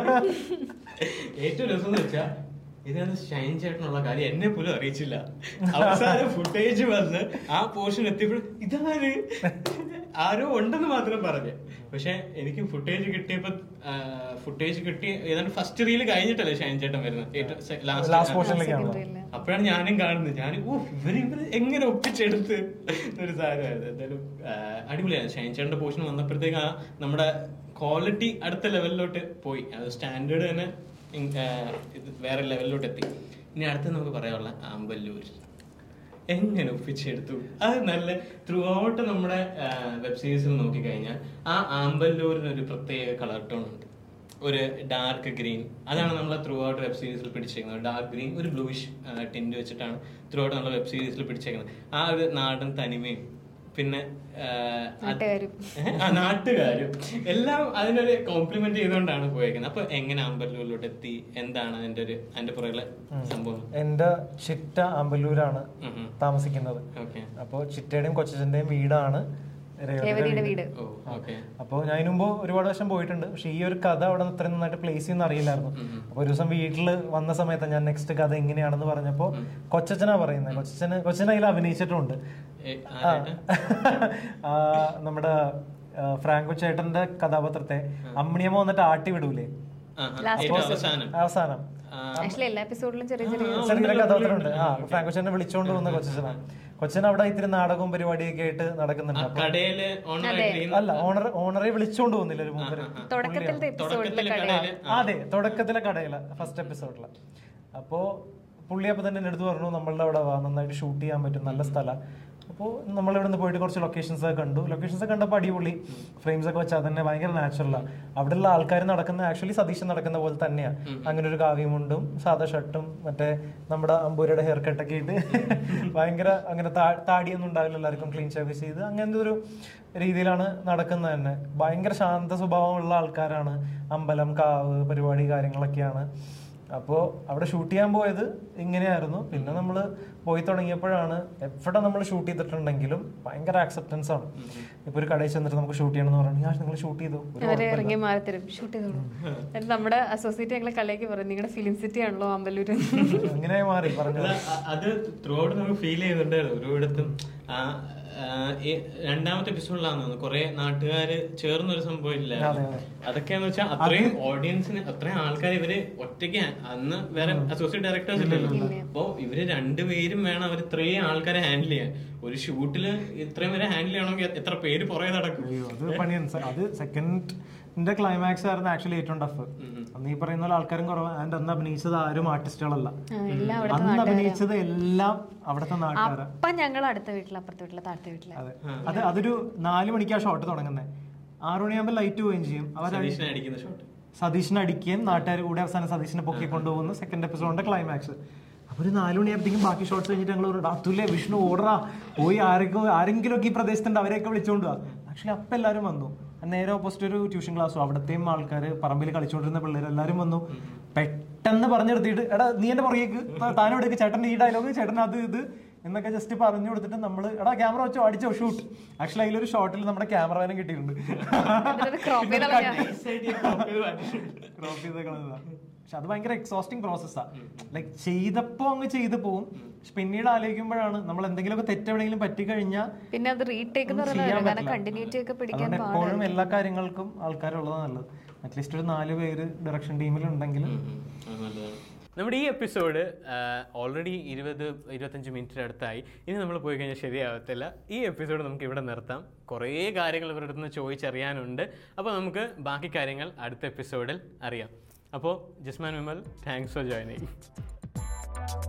Speaker 2: ഏറ്റവും രസം എന്ന് വെച്ചാ ഇതിനകത്ത് ഷൈൻ ചേട്ടനുള്ള കാര്യം എന്നെ പോലും അറിയിച്ചില്ല അവസാനം ഫുട്ടേജ് വന്ന് ആ പോർഷൻ എത്തിയപ്പോൾ ഇതാര് ആരോ ഉണ്ടെന്ന് മാത്രം പറഞ്ഞു പക്ഷെ എനിക്ക് ഫുട്ടേജ് കിട്ടിയപ്പോ ഫുട്ടേജ് കിട്ടി ഏതാണ്ട് ഫസ്റ്റ് റീൽ കഴിഞ്ഞിട്ടല്ലേ ഷൈൻ ചേട്ടൻ വരുന്നത്
Speaker 3: ലാസ്റ്റ് പോർഷനിലേക്കാണ്
Speaker 2: അപ്പോഴാണ് ഞാനും കാണുന്നത് ഞാൻ ഓ ഇവര് ഇവര് എങ്ങനെ ഒപ്പിച്ചെടുത്ത് ഒരു സാധനമായിരുന്നു എന്തായാലും ആ, അടിപൊളിയാണ് ഷൈൻ ചേട്ടന്റെ പോർഷൻ വന്നപ്പോഴത്തേക്ക് ആ നമ്മുടെ ക്വാളിറ്റി അടുത്ത ലെവലിലോട്ട് പോയി അത് സ്റ്റാൻഡേർഡ് തന്നെ ഇൻ- ആ, ഇത് വേറെ ലെവലിലോട്ട് എത്തി ഇനി അടുത്ത് നമുക്ക് പറയാനുള്ള ആമ്പല്ലൂർ എങ്ങനെ ഒപ്പിച്ചെടുത്തു അത് നല്ല ത്രൂ ഔട്ട് നമ്മുടെ വെബ് സീരീസിൽ നോക്കിക്കഴിഞ്ഞാൽ ആ ആമ്പല്ലൂരിന് ഒരു പ്രത്യേക കളർ ടോൺ ഉണ്ട് ഒരു ഡാർക്ക് ഗ്രീൻ അതാണ് നമ്മൾ ത്രൂ ഔട്ട് വെബ് സീരീസിൽ പിടിച്ചേക്കുന്നത് ഡാർക്ക് ഗ്രീൻ ഒരു ബ്ലൂയിഷ് ടിൻറ്റ് വെച്ചിട്ടാണ് ത്രൂ ഔട്ട് നമ്മൾ വെബ് സീരീസിൽ പിടിച്ചേക്കുന്നത് ആ ഒരു നാടൻ തനിമയും പിന്നെ ആ, അത്-
Speaker 4: നാട്ടുകാരും.
Speaker 2: ആ നാട്ടുകാരും എല്ലാം അതിനൊരു കോംപ്ലിമെന്റ് ചെയ്തുകൊണ്ടാണ് പോയേക്കുന്നത് അപ്പൊ എങ്ങനെ അമ്പലൂരിലോട്ട് എത്തി എന്താണ് അതിന്റെ ഒരു അതിന്റെ പുറകിലെ സംഭവം
Speaker 3: എന്റെ ചിറ്റ അമ്പലൂരാണ്
Speaker 2: ഉം.
Speaker 3: താമസിക്കുന്നത്
Speaker 2: ഓക്കെ
Speaker 3: അപ്പോൾ ചിറ്റയുടെയും കൊച്ചച്ഛന്റെയും വീടാണ്
Speaker 4: രേവതിയുടെ വീട്
Speaker 2: ഓ ഓക്കെ
Speaker 3: അപ്പോൾ ഞാൻ ഇതിനു മുമ്പ് ഒരുപാട് വർഷം പോയിട്ടുണ്ട് പക്ഷെ ഈ ഒരു കഥ അവിടെ ഇത്രയും നന്നായിട്ട് പ്ലേസ് ചെയ്യുന്ന അറിയില്ലായിരുന്നു അപ്പൊ ഒരു ദിവസം വീട്ടിൽ വന്ന സമയത്ത് ഞാൻ നെക്സ്റ്റ് കഥ എങ്ങനെയാണെന്ന് പറഞ്ഞപ്പോൾ കൊച്ചച്ഛനാ പറയുന്നത് കൊച്ചച്ഛന് കൊച്ചച്ഛൻ അതിൽ അഭിനയിച്ചിട്ടുണ്ട് ആ. ആ, നമ്മുടെ ആ, ഫ്രാങ്കോ ചേട്ടന്റെ കഥാപാത്രത്തെ അമ്മിണിയമ്മ വന്നിട്ട് ആട്ടി വിടൂലേ
Speaker 2: ഏറ്റവും അവസാനം
Speaker 3: അവസാനം
Speaker 4: ആക്ച്വലി എല്ലാ എപ്പിസോഡിലും ചെറിയ ചെറിയ
Speaker 3: ചെറിയ കഥാപാത്രമുണ്ട് ആ ഫ്രാങ്കോ ചേട്ടനെ വിളിച്ചോണ്ട് പോകുന്ന കൊച്ചച്ഛനാ കൊച്ചൻ അവിടെ ഇത്തിരി നാടകവും പരിപാടിയൊക്കെ ആയിട്ട് നടക്കുന്നുണ്ട് അപ്പൊ
Speaker 2: കടയില് ഓണറായിട്ട്
Speaker 3: അല്ല ഓണർ ഓണറെ വിളിച്ചോണ്ട് പോകുന്നില്ല ഒരു മൂപ്പര്
Speaker 4: തുടക്കത്തിലത്തെ എപ്പിസോഡിലെ
Speaker 2: തുടക്കത്തില് കടയില്
Speaker 3: അതെ തുടക്കത്തിലെ കടയില ഫസ്റ്റ് എപ്പിസോഡില് അപ്പോ പുള്ളി അപ്പൊ തന്നെ എന്റെ അടുത്ത് പറഞ്ഞു നമ്മളുടെ അവിടെ വാ നന്നായിട്ട് ഷൂട്ട് ചെയ്യാൻ പറ്റും നല്ല സ്ഥലം അപ്പോൾ നമ്മൾ ഇവിടെ നിന്ന് പോയിട്ട് കുറച്ച് ലൊക്കേഷൻസ് ഒക്കെ കണ്ടു ലൊക്കേഷൻസ് ഒക്കെ കണ്ടപ്പോൾ അടിപൊളി ഫ്രെയിംസ് ഒക്കെ വെച്ചാൽ തന്നെ ഭയങ്കര നാച്ചുറലാണ് അവിടെയുള്ള ആൾക്കാർ നടക്കുന്ന ആക്ച്വലി സതീശൻ നടക്കുന്ന പോലെ തന്നെയാണ് അങ്ങനെ ഒരു കാവ്യമുണ്ടും സാധാ ഷർട്ടും മറ്റേ നമ്മുടെ അമ്പൂരയുടെ ഹെയർ കട്ടൊക്കെ ഇട്ട് ഭയങ്കര അങ്ങനെ താ- താടിയൊന്നും ഉണ്ടാവില്ല എല്ലാവർക്കും ക്ലീൻ ഷേവ് ചെയ്ത് അങ്ങനത്തെ ഒരു രീതിയിലാണ് നടക്കുന്നത് തന്നെ ഭയങ്കര ശാന്ത സ്വഭാവമുള്ള ആൾക്കാരാണ് അമ്പലം കാവ് പരിപാടി കാര്യങ്ങളൊക്കെയാണ് അപ്പോൾ അവിടെ ഷൂട്ട് ചെയ്യാൻ പോയത് ഇങ്ങനെയായിരുന്നു പിന്നെ നമ്മൾ പോയി തുടങ്ങിയപ്പോഴാണ് എവിടെ നമ്മൾ ഷൂട്ട് ചെയ്തിട്ടുണ്ടെങ്കിലും ഭയങ്കര ആക്സെപ്റ്റൻസ് ആണ് ഇപ്പൊ ഒരു കടയിൽ ചെന്നിട്ട് നമുക്ക് ഷൂട്ട് ചെയ്യണം എന്ന് പറഞ്ഞു ഞാൻ നിങ്ങൾ ഷൂട്ട് ചെയ്തു ഒരു
Speaker 4: അവരെ ഇറങ്ങി മാറി തരും ഷൂട്ട് ചെയ്തോളൂ എന്നിട്ട് നമ്മുടെ അസോസിയേറ്റ് ഞങ്ങളെ കളിയാക്കി പറയും നിങ്ങളുടെ ഫിലിം സിറ്റി ആണല്ലോ അമ്പലൂര്
Speaker 3: അങ്ങനെ മാറി പറഞ്ഞു
Speaker 2: അല്ല, അ- അത് ത്രൂ ഔട്ട് നമുക്ക് ഫീൽ ചെയ്യുന്നുണ്ടായിരുന്നു ഓരോയിടത്തും ആ ആ, ഈ രണ്ടാമത്തെ എപ്പിസോഡിലാന്ന് തോന്നുന്നു കുറെ നാട്ടുകാര് ചേർന്നൊരു സംഭവം ഇല്ല
Speaker 3: അതെ, അതെ.
Speaker 2: അതൊക്കെയാന്ന് വെച്ചാൽ അത്രയും ഓഡിയൻസിന് അത്രയും ആൾക്കാർ ഇവര് ഒറ്റയ്ക്ക് അന്ന് വേറെ അസോസിയേറ്റ് ഡയറക്ടേഴ്സ് ഇല്ലല്ലോ അപ്പൊ ഇവര് രണ്ടുപേരും വേണം അവർ ഇത്രയും ആൾക്കാരെ ഹാൻഡിൽ ചെയ്യാൻ ഒരു ഷൂട്ടില് ഇത്രയും പേരെ ഹാൻഡിൽ ചെയ്യണമെങ്കിൽ എത്ര പേര് പുറകെ നടക്കും
Speaker 3: അയ്യോ അത് പണിയാണ് സ- അത് സെക്കൻഡിന്റെ ക്ലൈമാക്സ് ആയിരുന്നു ആക്ച്വലി ഏറ്റവും ടഫ് അന്ന് ഈ പറയുന്ന പോലെ ആൾക്കാരും കുറവ് ആൻഡ് അന്ന് അഭിനയിച്ചത് ആരും ആർട്ടിസ്റ്റുകളല്ല
Speaker 4: ആ, എല്ലാം അവിടെ
Speaker 3: അന്ന് അഭിനയിച്ചത് എല്ലാം അവിടുത്തെ നാട്ടുകാരാ
Speaker 4: അപ്പൊ ഞങ്ങൾ അടുത്ത വീട്ടിൽ അപ്പുറത്തെ വീട്ടിലെ താഴത്തെ വീട്ടിലെ
Speaker 3: അതെ അത് അതൊരു നാല് മണിക്കാ ഷോട്ട് തുടങ്ങുന്നത് ആറു മണിയാകുമ്പോൾ ലൈറ്റ് പോവുകയും ചെയ്യും അവർ
Speaker 2: സതീഷിനെ അടിക്കുന്ന ഷോട്ട്
Speaker 3: സതീഷിനെ അടിക്കുകയും നാട്ടുകാർ കൂടെ അവസാനം സതീഷിനെ പൊക്കി കൊണ്ടുപോകുന്ന സെക്കൻഡ് എപ്പിസോഡിന്റെ ക്ലൈമാക്സ് അപ്പൊ ഒരു നാല് മണിയാകുമ്പോഴത്തേക്കും ബാക്കി ഷോട്ട്സ് കഴിഞ്ഞിട്ട് ഞങ്ങൾ പറഞ്ഞു അതുല്യ വിഷ്ണു ഓർഡറാ പോയി ആരെങ്കിലും ആരെങ്കിലും ഒക്കെ ഈ പ്രദേശത്തുണ്ട് അവരെയൊക്കെ വിളിച്ചോണ്ട് ആക്ച്വലി അപ്പം എല്ലാവരും വന്നു നേരെ ഓപ്പോസിറ്റ് ഒരു ട്യൂഷൻ ക്ലാസ്സും അവിടത്തെയും ആൾക്കാർ പറമ്പിൽ കളിച്ചുകൊണ്ടിരുന്ന പിള്ളേർ എല്ലാവരും വന്നു പെട്ടെന്ന് പറഞ്ഞു നിർത്തിയിട്ട് എടാ നീ എന്റെ പുറകേക്ക് താനെവിടേക്ക് ചേട്ടൻ ഈ ഡയലോഗ് ചേട്ടൻ അത് ഇത് എന്നൊക്കെ ജസ്റ്റ് പറഞ്ഞു കൊടുത്തിട്ട് നമ്മൾ എടാ ക്യാമറ വെച്ചോ അടിച്ചോ ഷൂട്ട് ആക്ച്വലി അതിലൊരു ഷോട്ടിൽ നമ്മുടെ ക്യാമറമാനും കിട്ടിയിട്ടുണ്ട്
Speaker 4: എന്നിട്ട് ക്രോപ്പ് ചെയ്ത
Speaker 3: ക്രോപ്പ് ചെയ്ത് കളഞ്ഞതാ പക്ഷെ അത് ഭയങ്കര എക്സോസ്റ്റിംഗ് പ്രോസസ്സാ ലൈക്ക് ചെയ്തപ്പോ അങ്ങ് ചെയ്തു പോവും പക്ഷെ പിന്നീട് ആലോചിക്കുമ്പോഴാണ് നമ്മൾ എന്തെങ്കിലുമൊക്കെ തെറ്റെവിടെയെങ്കിലും പറ്റിക്കഴിഞ്ഞാൽ
Speaker 4: പിന്നെ അത് റീടേക്ക് എന്ന്
Speaker 3: ചെയ്യാൻ
Speaker 4: പറയുന്നത് കാരണം
Speaker 3: പറ്റില്ല.
Speaker 4: കണ്ടിന്യൂറ്റി ഒക്കെ പിടിക്കാൻ
Speaker 3: അതുകൊണ്ട് എപ്പോഴും എല്ലാ കാര്യങ്ങൾക്കും ആൾക്കാരുള്ളതാണ് നല്ലത് അറ്റ്ലീസ്റ്റ് ഒരു നാല് പേര് ഡയറക്ഷൻ ടീമിൽ ഉണ്ടെങ്കിൽ
Speaker 2: നമ്മുടെ ഈ എപ്പിസോഡ് ഓൾറെഡി ഇരുപത് ഇരുപത്തഞ്ച് മിനിറ്റിന് അടുത്തായി ഇനി നമ്മൾ പോയി കഴിഞ്ഞാൽ ശരിയാവത്തില്ല ഈ എപ്പിസോഡ് നമുക്ക് ഇവിടെ നിർത്താം കുറേ കാര്യങ്ങൾ ഇവരുടെ അടുത്ത് നിന്ന് ചോദിച്ചറിയാനുണ്ട് അപ്പോൾ നമുക്ക് ബാക്കി കാര്യങ്ങൾ അടുത്ത എപ്പിസോഡിൽ അറിയാം അപ്പോൾ ജിസ്മാൻ വിമൽ താങ്ക്സ് ഫോർ ജോയിനിങ്